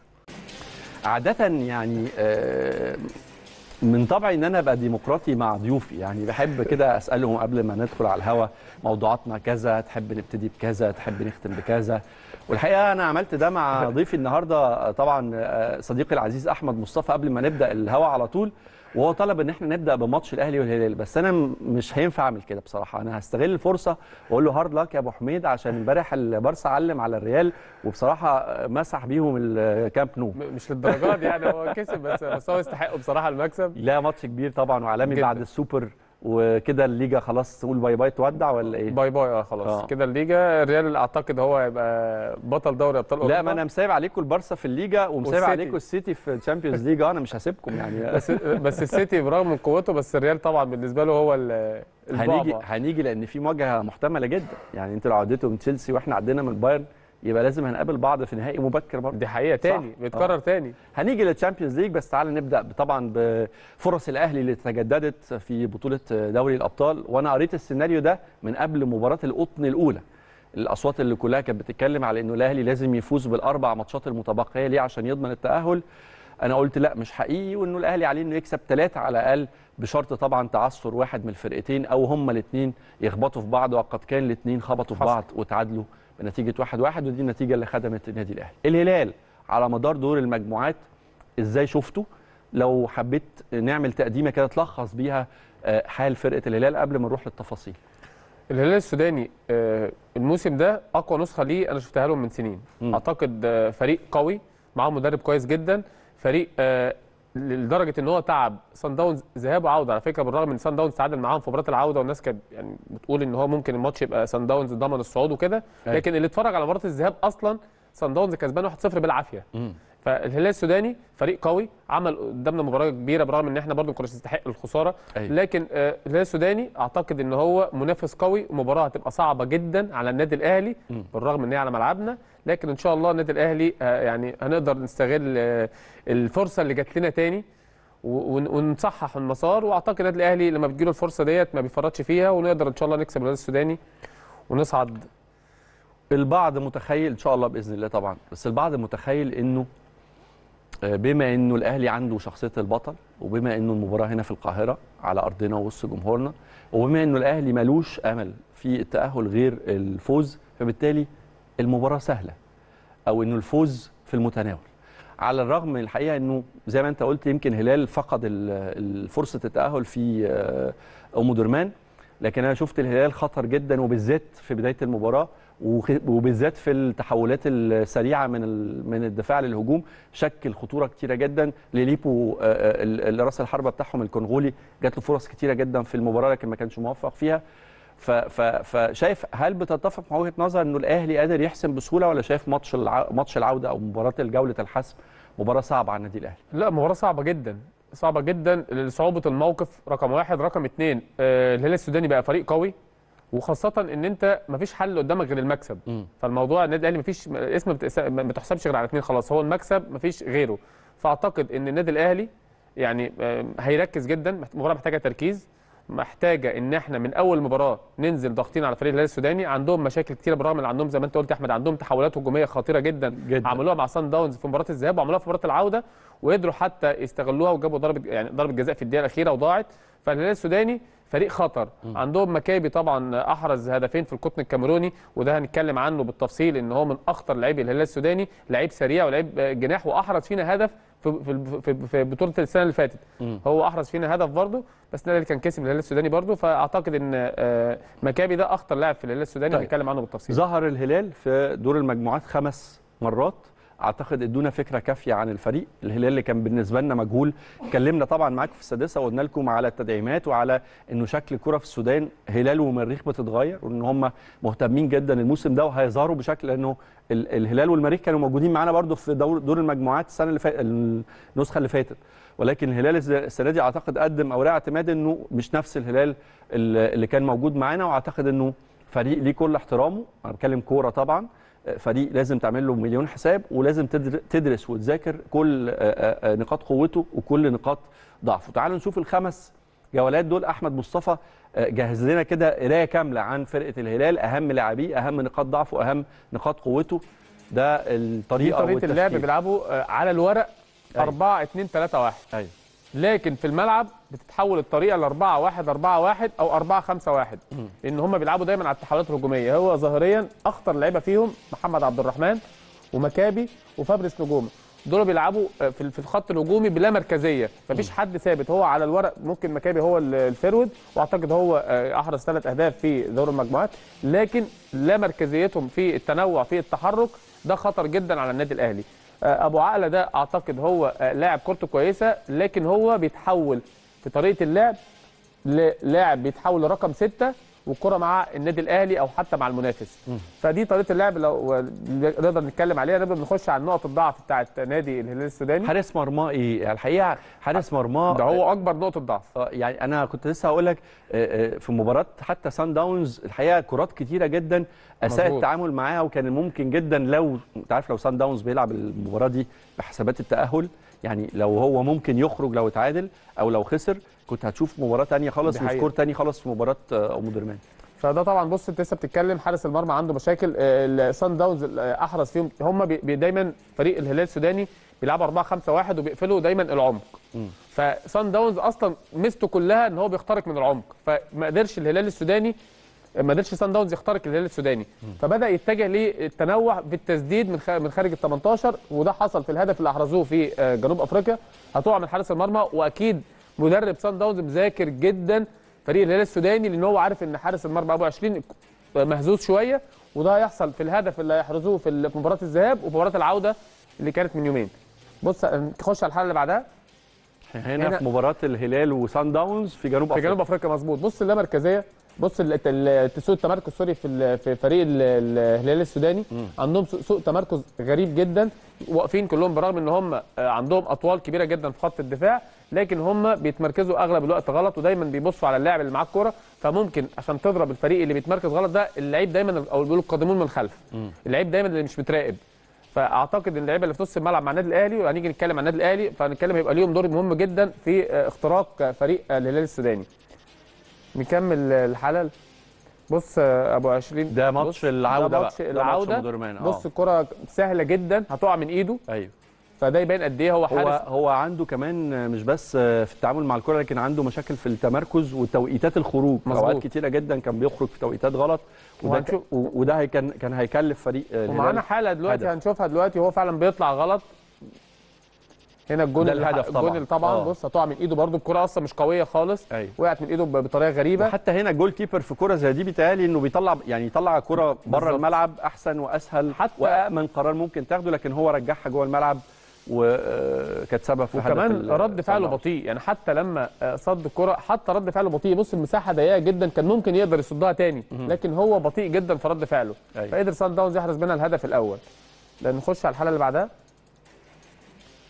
عادة يعني آه، من طبعي ان انا ابقى ديمقراطي مع ضيوفي يعني بحب كده اسالهم قبل ما ندخل على الهوا موضوعاتنا كذا تحب نبتدي بكذا تحب نختم بكذا والحقيقه انا عملت ده مع ضيفي النهارده آه، طبعا آه، صديقي العزيز احمد مصطفى قبل ما نبدا الهوا على طول وهو طلب ان احنا نبدا بماتش الاهلي والهلال بس انا م- مش هينفع اعمل كده بصراحه انا هستغل الفرصه واقول له هارد لك يا ابو حميد عشان امبارح البارسا علم على الريال وبصراحه آه، مسح بيهم الكامب نو م- مش للدرجه دي يعني هو كسب بس بس هو يستحق بصراحه المكسب لا ماتش كبير طبعا وعالمي جداً. بعد السوبر وكده الليجا خلاص تقول باي باي تودع ولا ايه؟ باي باي اه خلاص آه. كده الليجا الريال اعتقد هو هيبقى بطل دوري ابطال اوروبا لا ما انا مسايب عليكم البارسا في الليجا ومسايب والسيتي. عليكم السيتي في الشامبيونز ليج انا مش هسيبكم يعني بس بس السيتي برغم من قوته بس الريال طبعا بالنسبه له هو ال- هنيجي البعبع هنيجي لان في مواجهه محتمله جدا يعني انتوا لو عديتوا من تشيلسي واحنا عدينا من بايرن يبقى لازم هنقابل بعض في نهائي مبكر برضه دي حقيقه تاني صح. بيتكرر تاني هنيجي للتشامبيونز ليج بس تعالى نبدا طبعا بفرص الاهلي اللي تجددت في بطوله دوري الابطال وانا قريت السيناريو ده من قبل مباراه القطن الاولى الاصوات اللي كلها كانت بتتكلم على انه الاهلي لازم يفوز بالاربع ماتشات المتبقيه ليه عشان يضمن التاهل انا قلت لا مش حقيقي وانه الاهلي عليه انه يكسب ثلاثه على الاقل بشرط طبعا تعثر واحد من الفرقتين او هما الاثنين يخبطوا في بعض وقد كان الاثنين خبطوا في حصل. بعض وتعادلوا بنتيجه واحد واحد ودي النتيجه اللي خدمت النادي الاهلي الهلال على مدار دور المجموعات ازاي شفته لو حبيت نعمل تقديمه كده تلخص بيها آه، حال فرقه الهلال قبل ما نروح للتفاصيل الهلال السوداني آه، الموسم ده اقوى نسخه ليه انا شفتها لهم من سنين مم. اعتقد آه، فريق قوي معاه مدرب كويس جدا فريق آه، لدرجه ان هو تعب سان داونز ذهاب وعوده على فكره بالرغم ان سان داونز تعادل معاهم في مباراه العوده والناس كانت يعني بتقول ان هو ممكن الماتش يبقى سان داونز ضمن الصعود وكده أيوة. لكن اللي اتفرج على مباراه الذهاب اصلا سان داونز كسبان 1-0 بالعافيه فالهلال السوداني فريق قوي عمل قدامنا مباراه كبيره برغم ان احنا برضو ما كناش نستحق الخساره أيوة. لكن آه، الهلال السوداني اعتقد ان هو منافس قوي ومباراه هتبقى صعبه جدا على النادي الاهلي مم. بالرغم ان هي على ملعبنا لكن ان شاء الله النادي الاهلي آه، يعني هنقدر نستغل آه، الفرصه اللي جات لنا تاني و- ون- ونصحح المسار واعتقد النادي الاهلي لما بتجيله الفرصه ديت ما بيفرطش فيها ونقدر ان شاء الله نكسب الهلال السوداني ونصعد البعض متخيل ان شاء الله باذن الله طبعا بس البعض متخيل انه آه، بما انه الاهلي عنده شخصيه البطل وبما انه المباراه هنا في القاهره على ارضنا ووسط جمهورنا وبما انه الاهلي ملوش امل في التاهل غير الفوز فبالتالي المباراه سهله او انه الفوز في المتناول على الرغم من الحقيقه انه زي ما انت قلت يمكن هلال فقد ال- فرصه التاهل في آه، ام درمان لكن انا شفت الهلال خطر جدا وبالذات في بدايه المباراه وخ- وبالذات في التحولات السريعه من ال- من الدفاع للهجوم شكل خطوره كتيره جدا لليبو آه، آه، ال- ال- راس الحربه بتاعهم الكونغولي جات له فرص كتيره جدا في المباراه لكن ما كانش موفق فيها ف- ف- فشايف هل بتتفق مع وجهه نظر انه الاهلي قادر يحسم بسهوله ولا شايف ماتش الع... ماتش العوده او مباراه الجوله الحسم مباراه صعبه على النادي الاهلي لا مباراة صعبة جدا صعبة جدا لصعوبة الموقف رقم واحد رقم اتنين آه، الهلال السوداني بقى فريق قوي وخاصه ان انت مفيش حل قدامك غير المكسب مم. فالموضوع النادي الاهلي مفيش اسم ما بتقس- ما بتحسبش غير على اثنين خلاص هو المكسب مفيش غيره فاعتقد ان النادي الاهلي يعني آم، هيركز جدا محت- مباراه محتاجه تركيز محتاجه ان احنا من اول مباراه ننزل ضاغطين على فريق الهلال السوداني عندهم مشاكل كتيره بالرغم ان عندهم زي ما انت قلت يا احمد عندهم تحولات هجوميه خطيره جدا, جداً. عملوها مع سان داونز في مباراه الذهاب وعملوها في مباراه العوده وقدروا حتى يستغلوها وجابوا ضربه يعني ضربه جزاء في الدقيقه الاخيره وضاعت فالهلال السوداني فريق خطر عندهم مكابي طبعا احرز هدفين في القطن الكاميروني وده هنتكلم عنه بالتفصيل ان هو من اخطر لاعبي الهلال السوداني لعيب سريع ولعيب آه، جناح واحرز فينا هدف في في في, في بطوله السنه اللي فاتت هو احرز فينا هدف برضه بس النادي اللي كان كسب الهلال السوداني برضه فاعتقد ان آه، مكابي ده اخطر لاعب في الهلال السوداني طيب. هنتكلم عنه بالتفصيل ظهر الهلال في دور المجموعات خمس مرات اعتقد ادونا فكره كافيه عن الفريق الهلال اللي كان بالنسبه لنا مجهول اتكلمنا طبعا معاكم في السادسه وقلنا لكم على التدعيمات وعلى انه شكل الكره في السودان هلال ومريخ بتتغير وان هم مهتمين جدا الموسم ده وهيظهروا بشكل لانه ال- الهلال والمريخ كانوا موجودين معانا برضو في دور, دور المجموعات السنه اللي فاتت النسخه اللي فاتت ولكن الهلال الز- السنه دي اعتقد قدم اوراق اعتماد انه مش نفس الهلال اللي اللي كان موجود معانا واعتقد انه فريق ليه كل احترامه انا بتكلم كوره طبعا فريق لازم تعمل له مليون حساب ولازم تدر- تدرس وتذاكر كل آه، آه، آه، نقاط قوته وكل نقاط ضعفه تعالوا نشوف الخمس جولات دول احمد مصطفى آه، جهز لنا كده قرايه كامله عن فرقه الهلال اهم لاعبيه اهم نقاط ضعفه اهم نقاط قوته ده دي الطريقه طريقه اللعب والتشكيل. بيلعبوا آه، على الورق أيوة. 4 2 3 1 ايوه لكن في الملعب بتتحول الطريقه ل 4 1 4 1 او 4 5 1 لان هم بيلعبوا دايما على التحولات الهجوميه هو ظاهريا اخطر لعيبه فيهم محمد عبد الرحمن ومكابي وفابريس نجوم دول بيلعبوا آه، في في الخط الهجومي بلا مركزيه مفيش حد ثابت هو على الورق ممكن مكابي هو ال- الفيرود واعتقد هو آه، احرز ثلاث اهداف في دور المجموعات لكن لا مركزيتهم في التنوع في التحرك ده خطر جدا على النادي الاهلي آه، ابو عقله ده اعتقد هو آه، لاعب كورته كويسه لكن هو بيتحول في طريقه اللعب للاعب بيتحول لرقم ستة والكره مع النادي الاهلي او حتى مع المنافس فدي طريقه اللعب لو نقدر نتكلم عليها نقدر نخش على نقط الضعف بتاعه نادي الهلال السوداني حارس مرماه ايه الحقيقه حارس مرماه ده هو اكبر نقطه ضعف آه، يعني انا كنت لسه هقول لك آه، آه، في مباراه حتى سان داونز الحقيقه كرات كتيره جدا اساء مظبوط. التعامل معاها وكان ممكن جدا لو انت عارف لو سان داونز بيلعب المباراه دي بحسابات التاهل يعني لو هو ممكن يخرج لو اتعادل او لو خسر كنت هتشوف مباراه تانية خالص دي حقيقة. وسكور تاني خالص في مباراه آه، ام درمان فده طبعا بص انت لسه بتتكلم حارس المرمى عنده مشاكل السان داونز آه، احرز فيهم هم بي بي- دايما فريق الهلال السوداني بيلعبوا 4 5 1 وبيقفلوا دايما العمق فسان داونز اصلا ميزته كلها ان هو بيخترق من العمق فما قدرش الهلال السوداني ما قدرش سان داونز يخترق الهلال السوداني فبدا يتجه للتنوع بالتسديد من خ- من خارج ال 18 وده حصل في الهدف اللي احرزوه في آه، جنوب افريقيا هتقع من حارس المرمى واكيد مدرب سان داونز مذاكر جدا فريق الهلال السوداني لان هو عارف ان حارس المرمى ابو 20 مهزوز شويه وده هيحصل في الهدف اللي هيحرزوه في ال- في مباراه الذهاب ومباراه العوده اللي كانت من يومين بص نخش على الحلقه اللي بعدها هنا, هنا- في مباراه الهلال وسان داونز في جنوب في افريقيا جنوب افريقيا مظبوط بص اللامركزيه بص ال- ال- سوء التمركز سوري في ال- في فريق ال- ال- الهلال السوداني عندهم سوء- سوء تمركز غريب جدا واقفين كلهم برغم ان هم آه، عندهم اطوال كبيره جدا في خط الدفاع لكن هم بيتمركزوا اغلب الوقت غلط ودايما بيبصوا على اللاعب اللي معاه الكوره فممكن عشان تضرب الفريق اللي بيتمركز غلط ده اللعيب دايما او بيقولوا القادمون من الخلف اللعيب دايما اللي مش متراقب فاعتقد ان اللعيبه اللي في نص الملعب مع النادي الاهلي وهنيجي نتكلم عن النادي الاهلي فهنتكلم هيبقى ليهم دور مهم جدا في آه، اختراق فريق آه، الهلال السوداني نكمل الحلقه بص آه، ابو 20 ده ماتش بص، العودة ده بقى. ماتش ده ماتش العوده مدرمان، آه. بص الكره سهله جدا هتقع من ايده ايوه فده يبين قد ايه هو هو حارس هو عنده كمان مش بس في التعامل مع الكره لكن عنده مشاكل في التمركز وتوقيتات الخروج في مظبوط. اوقات كتيره جدا كان بيخرج في توقيتات غلط وده ك- وهنشوف- و- وده هي كان كان هيكلف فريق الهلال ومعانا حاله دلوقتي هدف. هنشوفها دلوقتي هو فعلا بيطلع غلط هنا الجون ده اللي- الهدف طبعاً. الجون اللي طبعا آه. بص هتقع من ايده برده الكره اصلا مش قويه خالص أيوة. وقعت من ايده ب- بطريقه غريبه وحتى هنا الجول كيبر في كره زي دي بيتهيألي انه بيطلع يعني يطلع كره بره بالظبط. الملعب احسن واسهل حتى- وامن قرار ممكن تاخده لكن هو رجعها جوه الملعب وكانت سبب في هدف وكمان ال- رد فعله صن بطيء يعني حتى لما آه، صد الكره حتى رد فعله بطيء بص المساحه ضيقه جدا كان ممكن يقدر يصدها تاني لكن هو بطيء جدا في رد فعله أيوة. فقدر سان داونز يحرز منها الهدف الاول ده نخش على الحاله اللي بعدها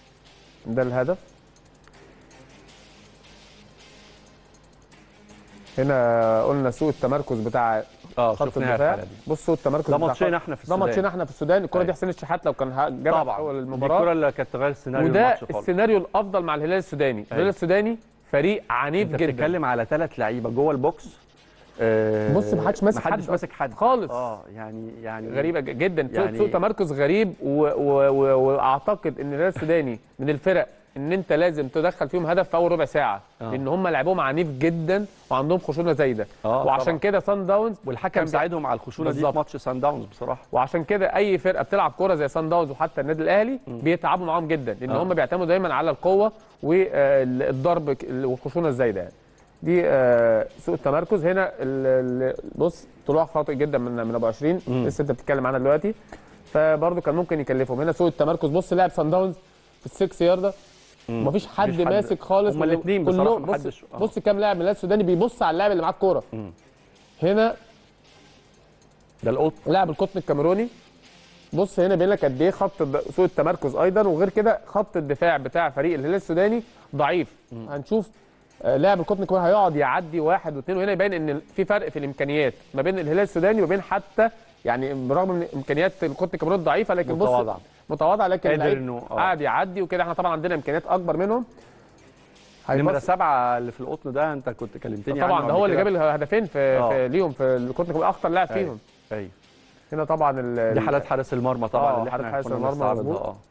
ده الهدف هنا قلنا سوء التمركز بتاع اه خط شفناها الدفاع الحلقه دي بص سوء التمركز ده بتاع ماتشين خط- احنا في ده السودان ماتشين احنا في السودان الكره دي أيوة. حسين الشحات لو كان ه- جابها في طبعا اول دي المباراه الكره اللي كانت تغير سيناريو وده الماتش خالص السيناريو الافضل مع الهلال السوداني الهلال أيوة. السوداني فريق عنيف انت جدا بتتكلم على ثلاث لعيبه جوه البوكس آه بص ما حدش ماسك ما حدش حد ماسك حد خالص. اه يعني يعني غريبه ج- جدا سوء, يعني- سوء تمركز غريب و- و- و- واعتقد ان الهلال السوداني من الفرق ان انت لازم تدخل فيهم هدف في اول ربع ساعه آه. لان هم لعبهم عنيف جدا وعندهم خشونه زايده آه، وعشان طبعاً. كده سان داونز والحكم كان بي- ساعدهم على الخشونه دي بالظبط. في ماتش سان داونز بصراحه وعشان كده اي فرقه بتلعب كوره زي سان داونز وحتى النادي الاهلي بيتعبوا معاهم جدا لان آه. هم بيعتمدوا دايما على القوه والضرب ك- والخشونه الزايده يعني دي آه، سوء التمركز هنا ال- ال- بص طلوع خاطئ جدا من من ابو 20 مم. لسه انت بتتكلم عنها دلوقتي فبرضه كان ممكن يكلفهم هنا سوء التمركز بص لاعب سان داونز في السكس يارده مفيش حد مفيش حد. ماسك خالص هما من- الاتنين بصراحة كلهم- بص محدش- آه. بص كام لاعب من الهلال السوداني بيبص على اللاعب اللي معاه الكوره مم. هنا ده القط لاعب القطن الكاميروني بص هنا بيقول لك قد ايه خط الد- سوء التمركز ايضا وغير كده خط الدفاع بتاع فريق الهلال السوداني ضعيف هنشوف آه، لاعب القطن الكاميروني هيقعد يعدي واحد واثنين وهنا يبين ان في فرق في الامكانيات ما بين الهلال السوداني وبين حتى يعني برغم ان امكانيات القطن الكاميروني ضعيفه لكن بص متواضعة. متواضعه لكن قادر اللعيب إنه- آه. قاعد يعدي وكده احنا طبعا عندنا امكانيات اكبر منهم نمره هيبص- سبعه اللي في القطن ده انت كنت كلمتني عنه طبعا ده قبل هو اللي كده. جاب الهدفين في, آه. في ليهم في القطن الكاميروني اخطر لاعب أيوة. فيهم ايوه هنا طبعا ال- دي حالات حارس المرمى طبعا آه، اللي حالات احنا حارس كنا المرمى بنستعرضها، مظبوط. اه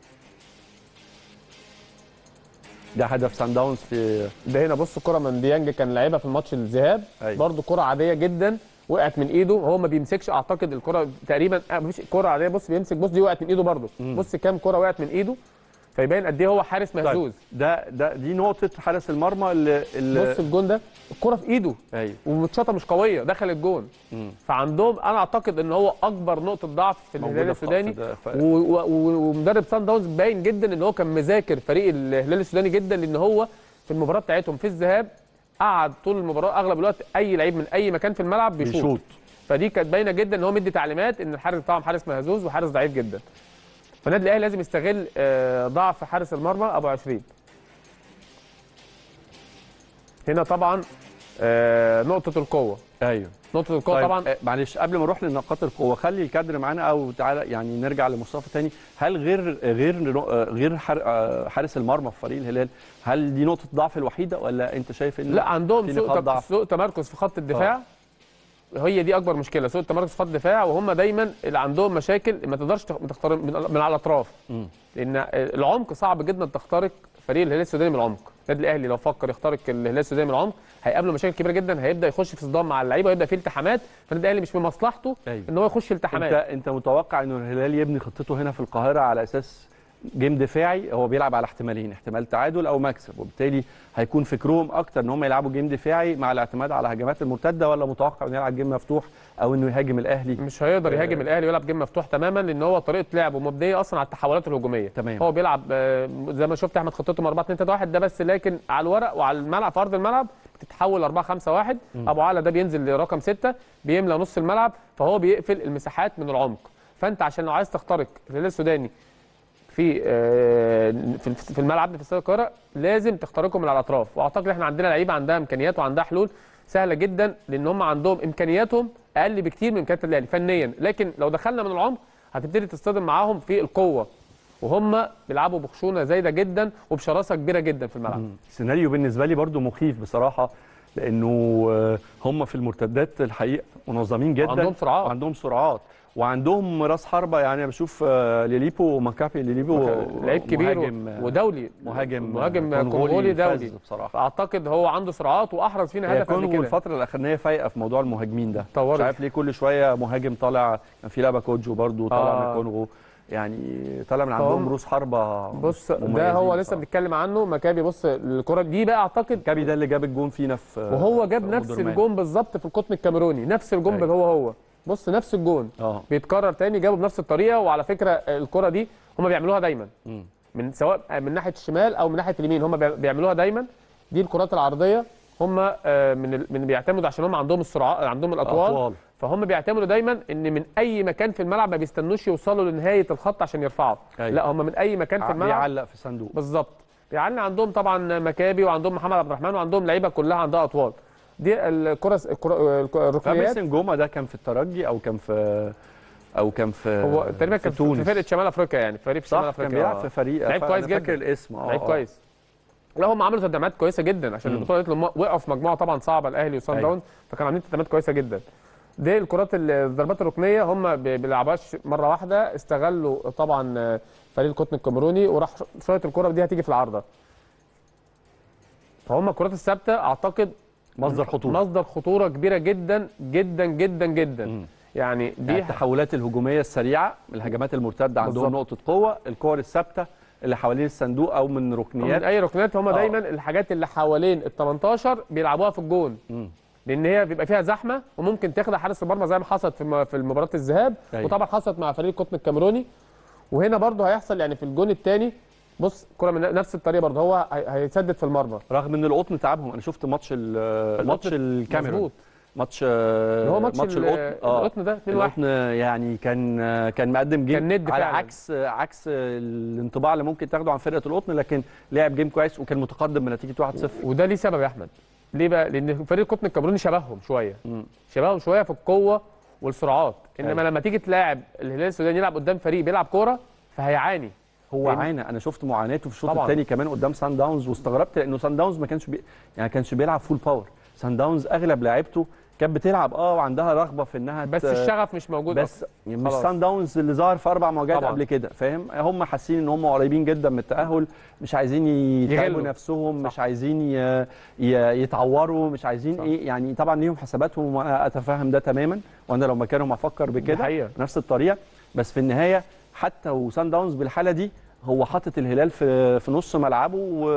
ده هدف سان داونز في ده هنا بص كرة من ديانج كان لعبها في الماتش الذهاب أيوة. برضو كرة عادية جدا وقعت من ايده هو ما بيمسكش اعتقد الكرة تقريبا آه مفيش كرة عادية بص بيمسك بص دي وقعت من ايده برضو بص كام كرة وقعت من ايده فيبين قد ايه هو حارس مهزوز طيب ده ده دي نقطه حارس المرمى اللي, اللي بص الجون ده الكرة في ايده ايوه ومتشاطة مش قوية دخل الجون مم. فعندهم انا اعتقد ان هو اكبر نقطة ضعف في موجودة الهلال في السوداني خط ده- ف- و- و- و- ومدرب سان داونز باين جدا ان هو كان مذاكر فريق الهلال السوداني جدا لان هو في المباراه بتاعتهم في الذهاب قعد طول المباراه اغلب الوقت اي لعيب من اي مكان في الملعب بيشوط, بيشوط فدي كانت باينه جدا ان هو مدي تعليمات ان الحارس بتاعهم حارس مهزوز وحارس ضعيف جدا فالنادي الاهلي لازم يستغل آه، ضعف حارس المرمى ابو 20 هنا طبعا آه، نقطه القوه ايوه نقطه القوه طيب طبعا آه، معلش قبل ما نروح لنقاط القوه خلي الكادر معانا او تعالى يعني نرجع لمصطفى تاني هل غير غير آه، غير حار- آه، حارس المرمى في فريق الهلال هل دي نقطه ضعف الوحيده ولا انت شايف ان لا عندهم في سوء نقاط تم- ضعف؟ سوء تمركز في خط الدفاع هي دي اكبر مشكله سوء التمركز في خط الدفاع وهم دايما اللي عندهم مشاكل ما تقدرش تخ- تخترق من من على الاطراف مم. لان العمق صعب جدا تخترق فريق الهلال السوداني من العمق النادي الاهلي لو فكر يخترق الهلال السوداني من العمق هيقابله مشاكل كبيره جدا هيبدا يخش في صدام مع اللعيبه ويبدا في التحامات فالنادي الاهلي مش في مصلحته أيوة. ان هو يخش التحامات انت انت متوقع انه الهلال يبني خطته هنا في القاهره على اساس جيم دفاعي هو بيلعب على احتمالين احتمال تعادل او مكسب وبالتالي هيكون فكرهم اكتر ان هم يلعبوا جيم دفاعي مع الاعتماد على هجمات المرتده ولا متوقع انه يلعب جيم مفتوح او انه يهاجم الاهلي مش هيقدر يهاجم الاهلي ويلعب جيم مفتوح تماما لان هو طريقه لعبه مبنيه اصلا على التحولات الهجوميه تمام. هو بيلعب آه، زي ما شفت احمد خطتهم 4 2 3 1 ده بس لكن على الورق وعلى الملعب في ارض الملعب بتتحول 4 5 1 ابو علا ده بينزل لرقم 6 بيملى نص الملعب فهو بيقفل المساحات من العمق فانت عشان لو عايز تخترق الهلال السوداني في آه، في في الملعب ده في استاد القاهره لازم تخترقهم من على الاطراف واعتقد احنا عندنا لعيبه عندها امكانيات وعندها حلول سهله جدا لان هم عندهم امكانياتهم اقل بكتير من امكانيات الاهلي فنيا لكن لو دخلنا من العمق هتبتدي تصطدم معاهم في القوه وهم بيلعبوا بخشونه زايده جدا وبشراسه كبيره جدا في الملعب سيناريو بالنسبه لي برضو مخيف بصراحه لانه آه، هم في المرتدات الحقيقه منظمين جدا وعندهم سرعات. وعندهم سرعات وعندهم راس حربه يعني أنا بشوف آه، ليليبو ماكابي ليليبو لعيب كبير مهاجم و- ودولي مهاجم مهاجم كونغولي فذ دولي بصراحه فاعتقد هو عنده سرعات واحرز فينا هي هدف قبل كونغو كده الفتره الاخرانيه فايقه في موضوع المهاجمين ده طورت. مش عارف ليه كل شويه مهاجم طالع كان في لابا كوجو برضو طالع آه. من كونغو يعني طالع من عندهم فهم- روس حربه بص ده مميزين هو لسه بصراحة. بنتكلم عنه مكابي بص الكره دي بقى اعتقد كابي ده اللي جاب الجون فينا في وهو جاب في نفس أبو درمان. الجون بالظبط في القطن الكاميروني نفس الجون أيوة. اللي هو هو بص نفس الجون اه بيتكرر تاني جابه بنفس الطريقه وعلى فكره الكره دي هم بيعملوها دايما مم. من سواء من ناحيه الشمال او من ناحيه اليمين هم بي- بيعملوها دايما دي الكرات العرضيه هم آه، من ال- من بيعتمدوا عشان هم عندهم السرعات عندهم الاطوال أطوال. فهم بيعتمدوا دايما ان من اي مكان في الملعب ما بيستنوش يوصلوا لنهايه الخط عشان يرفعوا أيوة. لا هم من اي مكان في الملعب بيعلق في صندوق بالظبط يعني عندهم طبعا مكابي وعندهم محمد عبد الرحمن وعندهم لعيبه كلها عندها اطوال دي الكره الكره الركنيات فباسم جوما ده كان في الترجي او كان في او كان في هو تقريبا كان في تونس. في فرقه شمال افريقيا يعني فريق في شمال صح افريقيا كان بيلعب آه. في فريق لعيب ف- كويس أنا فاكر جدا. الاسم اه لعيب آه. كويس لا هم عملوا تدعيمات كويسه جدا عشان مم. البطوله دي لما وقعوا في مجموعه طبعا صعبه الاهلي وصن أيوة. داونز فكانوا عاملين تدعيمات كويسه جدا دي الكرات ال- الضربات الركنيه هم ما بي- بيلعبوهاش مره واحده استغلوا طبعا آه، فريق القطن الكاميروني وراح شويه الكره دي هتيجي في العارضه فهم الكرات الثابته اعتقد مصدر خطوره مصدر خطوره كبيره جدا جدا جدا جدا مم. يعني يعني دي التحولات الهجوميه السريعه الهجمات المرتده عندهم بالظبط. نقطه قوه الكور الثابته اللي حوالين الصندوق او من من ركنيات اي ركنات هم آه. دايما الحاجات اللي حوالين ال 18 بيلعبوها في الجون مم. لان هي بيبقى فيها زحمه وممكن تخدع حارس المرمى زي ما حصلت في م- في مباراه الذهاب أيوة. وطبعا حصلت مع فريق القطن الكاميروني وهنا برضه هيحصل يعني في الجون الثاني بص كره من نفس الطريقه برضه هو هي- هيسدد في المرمى رغم ان القطن تعبهم انا شفت ماتش ال- ماتش الكاميرون مظبوط ماتش اللي هو ماتش, ماتش ال- القطن اه القطن ده 2 1 القطن يعني كان كان مقدم جيم كان ند على فعلاً. عكس عكس الانطباع اللي ممكن تاخده عن فرقه القطن لكن لعب جيم كويس وكان متقدم بنتيجه 1-0 وده ليه سبب يا احمد ليه بقى لان فريق القطن الكاميروني شبههم شويه مم. شبههم شويه في القوه والسرعات انما أيوة. لما تيجي تلاعب الهلال السوداني يلعب قدام فريق بيلعب كوره فهيعاني هو لأن- عانى انا شفت معاناته في الشوط طبعاً. الثاني كمان قدام سان داونز واستغربت لانه سان داونز ما كانش بي... يعني كانش بيلعب فول باور سان داونز اغلب لاعيبته كانت بتلعب اه وعندها رغبه في انها بس ت- الشغف مش موجود بس يعني مش خلاص. سان داونز اللي ظهر في اربع مواجهات طبعاً. قبل كده فاهم هم حاسين ان هم قريبين جدا من التاهل مش عايزين يتعبوا يغلوا. نفسهم مش عايزين ي... ي... يتعوروا مش عايزين صح. ايه يعني طبعا ليهم حساباتهم وانا اتفهم ده تماما وانا لو مكانهم هفكر بكده حقيقة. بنفس الطريقه بس في النهايه حتى وسان داونز بالحاله دي هو حاطط الهلال في في نص ملعبه و...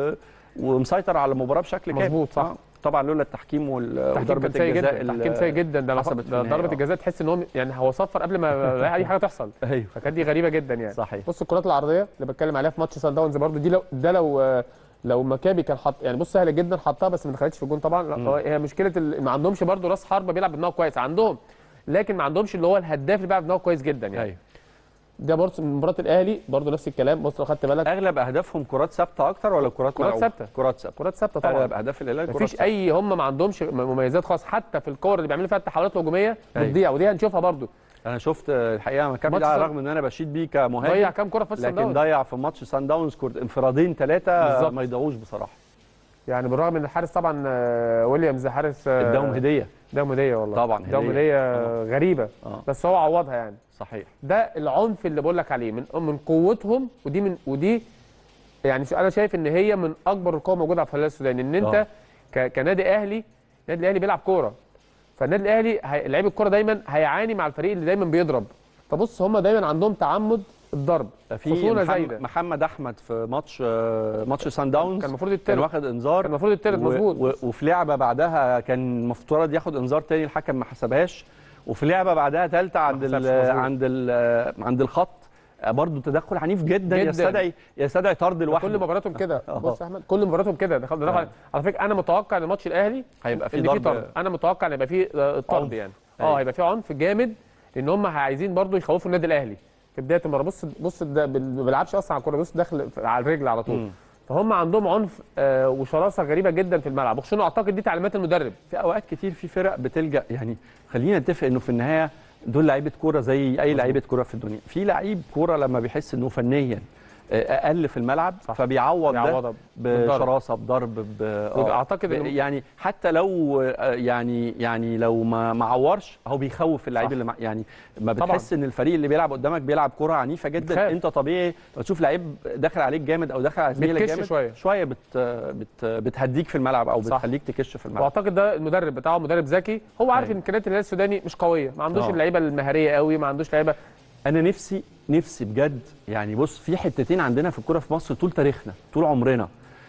ومسيطر على المباراه بشكل كامل مظبوط، صح. آه. طبعا لولا التحكيم وال... التحكيم وضربه كان سيء الجزاء جدا ال- التحكيم سيء جدا ده, حسبت في ده النهاية، ضربه آه. الجزاء تحس ان هو يعني هو صفر قبل ما اي حاجه تحصل ايوه فكانت دي غريبه جدا يعني صحيح بص الكرات العرضيه اللي بتكلم عليها في ماتش سان داونز برضو دي لو ده لو لو مكابي كان حط يعني بص سهل جدا حطها بس ما دخلتش في الجون طبعا لا، مم. هو- هي مشكله ال- ما عندهمش برضو راس حربه بيلعب بدماغه كويس عندهم لكن ما عندهمش اللي هو الهداف اللي بيلعب بدماغه كويس جدا يعني ايوه ده برضه من مباراه الاهلي برضه نفس الكلام بص لو خدت بالك اغلب اهدافهم كرات ثابته اكتر ولا كرات كرات ملعوبة؟ ثابتة. كرات ثابته كرات ثابته طبعا اغلب اهداف الهلال كرات مفيش ثابتة. اي هم ما عندهمش مميزات خالص حتى في الكور اللي بيعملوا فيها التحولات الهجوميه أيوة. بتضيع ودي هنشوفها برضو انا شفت الحقيقه مكابي ماتش ده على سان- الرغم ان انا بشيد بيه ضيع كمهاجم كام كره في ماتش سان لكن داونز ضيع في ماتش سان داونز كورت انفرادين ثلاثه بالظبط. ما يضيعوش بصراحه يعني بالرغم ان الحارس طبعا آه، ويليامز حارس آه، اداهم هديه اداهم هديه والله طبعا اداهم هدية. هديه غريبه اه بس هو عوضها يعني صحيح ده العنف اللي بقول لك عليه من من قوتهم ودي من ودي يعني شو- انا شايف ان هي من اكبر القوى موجوده في الهلال السوداني ان انت آه. ك- كنادي اهلي النادي الاهلي بيلعب كوره فالنادي الاهلي هي- لعيب الكوره دايما هيعاني مع الفريق اللي دايما بيضرب فبص هم دايما عندهم تعمد الضرب في خصوصا محمد, زايده محمد احمد في ماتش آه، ماتش سان داونز كان المفروض كان يتطرد واخد انذار كان المفروض يتطرد و- مظبوط و- وفي لعبه بعدها كان المفترض ياخد انذار تاني الحكم ما حسبهاش وفي لعبه بعدها ثالثه عند حسبش ال مظبوط. عند ال عند الخط برضه تدخل عنيف جدا, جداً. يستدعي يستدعي طرد لوحده كل مباراتهم كده آه. بص يا احمد كل مباراتهم كده دخل دخل آه. على فكره انا متوقع ان ماتش الاهلي هيبقى في اللي فيه ضرب طرد انا متوقع ان يبقى فيه آه، عنف. طرد يعني اه أيوة. هيبقى فيه عنف جامد لان هم عايزين برضو يخوفوا النادي الاهلي في بدايه المباراه بص بص ده بال- ما بيلعبش اصلا على الكوره بص داخل على الرجل على طول مم. فهم عندهم عنف آه، وشراسه غريبه جدا في الملعب وخصوصا اعتقد دي تعليمات المدرب في اوقات كتير في فرق بتلجا يعني خلينا نتفق انه في النهايه دول لعيبه كوره زي اي لعيبه كوره في الدنيا في لعيب كوره لما بيحس انه فنيا آه، اقل في الملعب صح. فبيعوض ده بيعوضها بالضرب. بشراسه بضرب ب... آه، أعتقد ب... إنه- يعني حتى لو آه، يعني يعني لو ما ما عورش هو بيخوف اللعيب صح. اللي مع... يعني ما طبعاً. بتحس ان الفريق اللي بيلعب قدامك بيلعب كوره عنيفه جدا بتخاف. انت طبيعي لما تشوف لعيب داخل عليك جامد او داخل على زميلك بتكش جامد شوية. شويه بت... بت... بتهديك في الملعب او صح. بتخليك تكش في الملعب واعتقد ده المدرب بتاعه مدرب ذكي هو عارف أيوة. ان امكانيات الهلال السوداني مش قويه ما عندوش آه. اللعيبه المهاريه قوي ما عندوش لعيبه انا نفسي نفسي بجد يعني بص في حتتين عندنا في الكوره في مصر طول تاريخنا طول عمرنا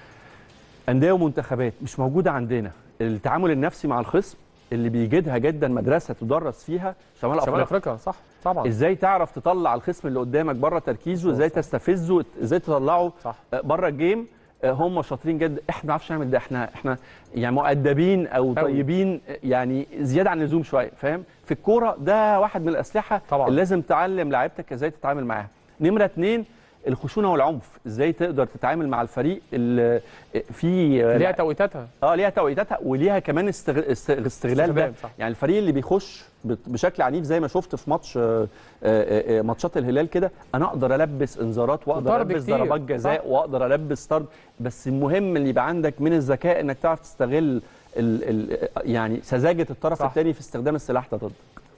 انديه ومنتخبات مش موجوده عندنا التعامل النفسي مع الخصم اللي بيجدها جدا مدرسه تدرس فيها شمال شمال افريقيا افريقيا صح طبعا ازاي تعرف تطلع الخصم اللي قدامك بره تركيزه ازاي تستفزه ازاي تطلعه صح بره الجيم آه، هم شاطرين جدا احنا ما بنعرفش نعمل ده احنا احنا يعني مؤدبين او أوي. طيبين آه، يعني زياده عن اللزوم شويه فاهم في الكوره ده واحد من الاسلحه طبعاً. اللي لازم تعلم لعيبتك ازاي تتعامل معاها نمره اتنين الخشونه والعنف ازاي تقدر تتعامل مع الفريق اللي في ليها توقيتاتها اه ليها توقيتاتها وليها كمان استغ... است- استغلال ده استخدام، صح. يعني الفريق اللي بيخش بت- بشكل عنيف زي ما شفت في ماتش آه، آه، آه، ماتشات الهلال كده انا اقدر البس انذارات واقدر وطرد البس كتير، ضربات جزاء صح. واقدر البس طرد بس المهم اللي يبقى عندك من الذكاء انك تعرف تستغل ال... ال... يعني سذاجه الطرف صح. الثاني في استخدام السلاح ده ضدك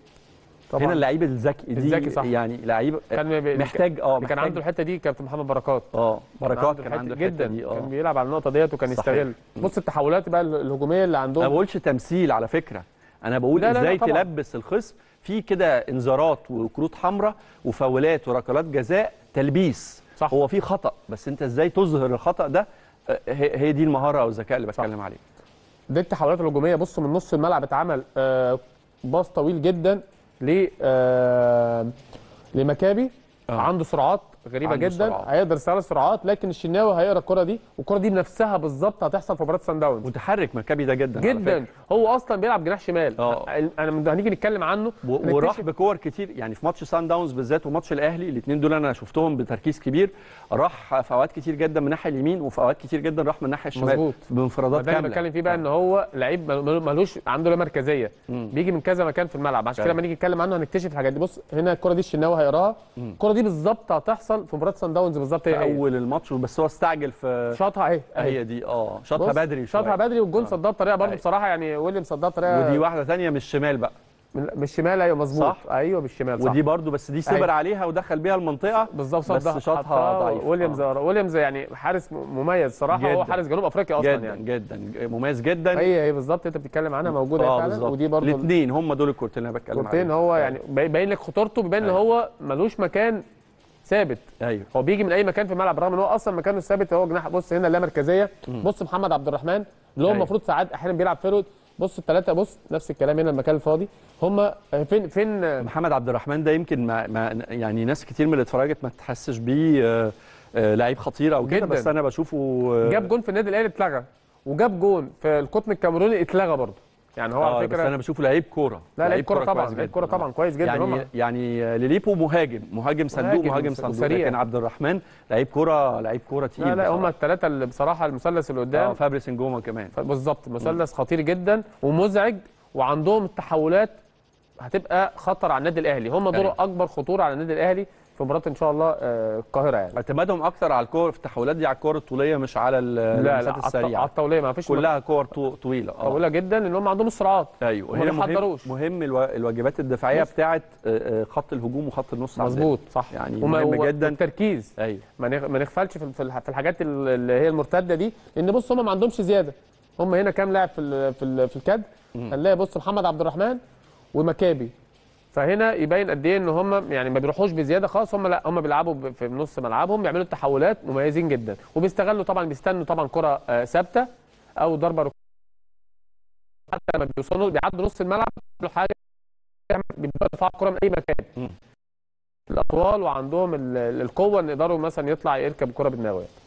طبعا هنا اللعيب الذكي دي الذكي صح. يعني لعيب كان بي- محتاج اه اللي كان محتاج- عنده الحته دي كابتن محمد بركات اه بركات كان الحتة عنده دي الحته جدا دي كان اه بيلعب على النقطه ديت وكان صحيح. يستغل بص التحولات بقى الهجوميه اللي انا عندهم ما بقولش تمثيل على فكره انا بقول لا، لا، لا، ازاي طبعاً. تلبس الخصم في كده انذارات وكروت حمراء وفاولات وركلات جزاء تلبيس صح. هو في خطا بس انت ازاي تظهر الخطا ده آه، هي هي دي المهاره او الذكاء اللي بتكلم عليه دي التحولات الهجوميه بص من نص الملعب اتعمل آه، باص طويل جدا ل آه، لمكابي آه. عنده سرعات غريبه عنده جدا سرعات. هيقدر يستغل السرعات لكن الشناوي هيقرا الكره دي والكره دي بنفسها بالظبط هتحصل في مباراه سان داونز متحرك مكابي ده جدا على جدا فكرة. هو اصلا بيلعب جناح شمال آه. انا من- هنيجي نتكلم عنه و- هنكتشف- وراح بكور كتير يعني في ماتش سان داونز بالذات وماتش الاهلي الاثنين دول انا شفتهم بتركيز كبير راح في اوقات كتير جدا من الناحيه اليمين وفي اوقات كتير جدا راح من الناحيه الشمال مظبوط. بانفرادات ده اللي كامله بتكلم فيه بقى ان هو لعيب مل- ملوش عنده لا مركزيه مم. بيجي من كذا مكان في الملعب عشان كده أيوة. لما نيجي نتكلم عنه هنكتشف الحاجات دي بص هنا الكره دي الشناوي هيقراها الكره دي بالظبط هتحصل في مباراه سان داونز بالظبط في هي هي اول الماتش بس هو استعجل في شاطها اهي هي دي اه شاطها بص، بدري شاطها شوية. بدري والجون صدها بطريقه برضه أيوة. بصراحه يعني ويليام صدها بطريقه ودي واحده ثانيه من الشمال بقى من من الشمال ايوه مظبوط صح؟ ايوه بالشمال صح ودي برضو بس دي سبر أيوة. عليها ودخل بيها المنطقه بالظبط بس صدها شاطها حطها ضعيف. ويليامز آه. ويليامز يعني حارس م- مميز صراحه هو جداً. حارس جنوب افريقيا اصلا جدا يعني جدا مميز جدا هي هي بالظبط انت بتتكلم عنها موجوده اه هي فعلا بالظبط ودي برضه الاثنين هم دول الكورتين اللي انا بتكلم كورتين عليهم. هو أيوة. يعني بي- باين لك خطورته بيبان ان أيوة. هو ملوش مكان ثابت ايوه هو بيجي من اي مكان في الملعب رغم ان هو اصلا مكانه الثابت هو جناح بص هنا لا مركزيه بص محمد عبد الرحمن اللي هو أيوة. المفروض ساعات احيانا بيلعب فيرود بص الثلاثه بص نفس الكلام هنا المكان الفاضي هم فين فين محمد عبد الرحمن ده يمكن ما, ما يعني ناس كتير من اللي اتفرجت ما تحسش بيه آه، آه، لعيب خطير او كده جداً. بس انا بشوفه آه، جاب جون في النادي الاهلي اتلغى وجاب جون في القطن الكاميروني اتلغى برضه يعني هو آه على بس فكره انا بشوفه لعيب كوره لا لعيب كوره طبعا كويس لعيب جداً. كوره طبعا كويس جدا يعني هم يعني آه، ليليبو مهاجم مهاجم صندوق مهاجم مهاجم وس- صندوق وسريع. لكن عبد الرحمن لعيب كوره لعيب كوره تقيل لا لا هم بصراحة. الثلاثه اللي بصراحه المثلث اللي اه قدام فابريس نجوما كمان بالظبط مثلث خطير جدا ومزعج وعندهم التحولات هتبقى خطر على النادي الاهلي هم دول أيوة. اكبر خطوره على النادي الاهلي في مباراه ان شاء الله آه، القاهره يعني اعتمادهم اكتر على الكور في التحولات دي على الكور الطوليه مش على ال- لا لا المسافات على الط- السريعه على الطاوليه ما فيش كلها كور طو- طويله اه طويله جدا لان هم عندهم السرعات ايوه وما هي مهم, بيحضروش. مهم الوا- الواجبات الدفاعيه بص. بتاعه آه، آه، خط الهجوم وخط النص عندنا. مظبوط صح يعني وما- مهم و- جدا. والتركيز ايوه ما نغ- ما نغفلش في في الح- في الحاجات ال- اللي هي المرتده دي لان بص هم ما عندهمش زياده هم هنا كام لاعب في ال في ال في الكاد هنلاقي بص محمد عبد الرحمن ومكابي فهنا يبين قد ايه ان هم يعني ما بيروحوش بزياده خالص هم لا هم بيلعبوا ب- في نص ملعبهم بيعملوا التحولات مميزين جدا وبيستغلوا طبعا بيستنوا طبعا كره آه، ثابته او ضربه ركنيه حتى لما بيوصلوا بيعدوا نص الملعب بيعملوا حاجه بيبداوا يرفعوا الكره من اي مكان مم. الاطوال وعندهم ال- ال- القوه ان يقدروا مثلا يطلع يركب الكره بدماغه يعني.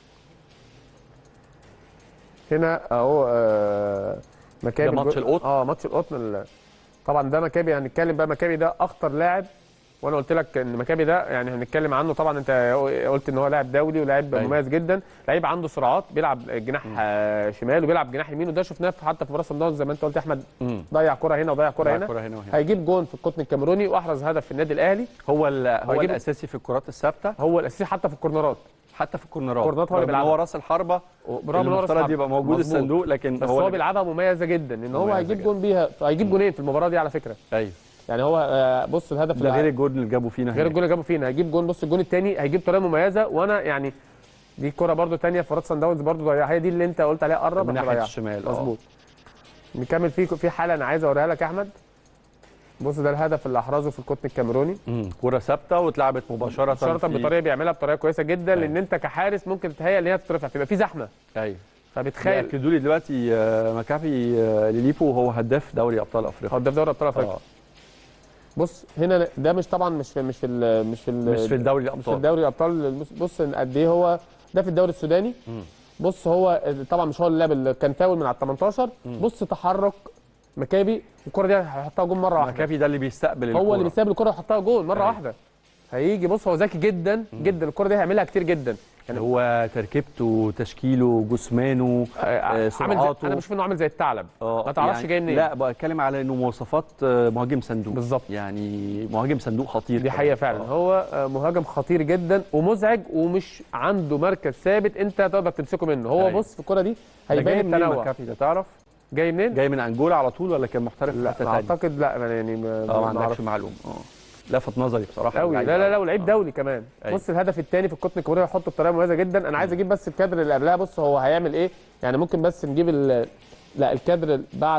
هنا اهو آه، مكابي ده ماتش الجو- القطن؟ اه ماتش القطن ال- طبعا ده مكابي هنتكلم بقى مكابي ده اخطر لاعب وانا قلت لك ان مكابي ده يعني هنتكلم عنه طبعا انت قلت ان هو لاعب دولي ولاعب أيوة. مميز جدا لعيب عنده سرعات بيلعب جناح آه، شمال وبيلعب جناح يمين وده شفناه في- حتى في مباراه صن داونز زي ما انت قلت يا احمد مم. ضيع كره هنا وضيع كره هنا كرة هنا وهنا هيجيب جون في القطن الكاميروني واحرز هدف في النادي الاهلي هو ال- هو هيجيب- الاساسي في الكرات الثابته هو الاساسي حتى في الكورنرات حتى في الكورنرات الكورنرات هو اللي رغم إن هو بيلعبها. راس الحربه برغم ان هو راس المفترض حربة. يبقى موجود مظبوط. الصندوق لكن بس هو هو اللي- بيلعبها مميزه جدا ان هو مميزة هيجيب جداً. جون بيها هيجيب جونين في المباراه دي على فكره ايوه يعني هو آه، بص الهدف ده اللي غير الجول اللي جابه فينا غير هناك. الجول اللي جابه فينا هيجيب جون بص الجون الثاني هيجيب طريقه مميزه وانا يعني دي كره برده ثانيه في رات سان داونز برده ضيعها هي دي اللي انت قلت عليها قرب من راح ناحيه ضيعها. الشمال آه. مظبوط نكمل في في حاله انا عايز اوريها لك يا احمد بص ده الهدف اللي احرزه في القطن الكاميروني مم. كره ثابته واتلعبت مباشره شرطا في- بطريقه بيعملها بطريقه كويسه جدا لان انت كحارس ممكن تتهيأ ان هي تترفع تبقى في زحمه ايوه فبتخيل بياكدوا لي دلوقتي آه، مكافي آه، ليليبو هو هداف دوري ابطال افريقيا هو ده في دوري ابطال افريقيا اه بص هنا ده مش طبعا مش في مش في ال- مش في ال- مش في الدوري مش في الابطال الدوري الابطال بص- بص قد ايه هو ده في الدوري السوداني مم. بص هو طبعا مش هو اللاعب اللي كان فاول من على ال 18 بص تحرك مكابي الكره دي هيحطها جون مره واحده مكافي ده اللي بيستقبل هو اللي الكرة. بيستقبل الكره ويحطها جون مره أيوة. واحده هيجي بص هو ذكي جدا جدا الكره دي هيعملها كتير جدا اللي هو تركيبته تشكيله جسمانه آه، عامل زي سرعاته انا بشوف انه عامل زي الثعلب اه ما تعرفش يعني جاي منين لا بتكلم على انه مواصفات آه، مهاجم صندوق بالظبط. يعني مهاجم صندوق خطير دي كمان. حقيقه فعلا آه. هو آه، مهاجم خطير جدا ومزعج ومش عنده مركز ثابت انت تقدر تمسكه منه هو أيوة. بص في الكره دي ده هيبان جاي منين التنوع مكافي ده تعرف جاي منين جاي من انجولا على طول ولا كان محترف في لا حته ثانيه اعتقد لا يعني ما اه ما عندكش أعرفش. معلومه اه لفت نظري بصراحه قوي اللعيب لا لا ده. لا ولعيب آه. دولي كمان أيوة. بص الهدف الثاني في القطن الكوريه يحطه بطريقه مميزه جدا انا عايز اجيب بس الكادر اللي قبلها بص هو هيعمل ايه يعني ممكن بس نجيب ال... لا الكادر اللي بعد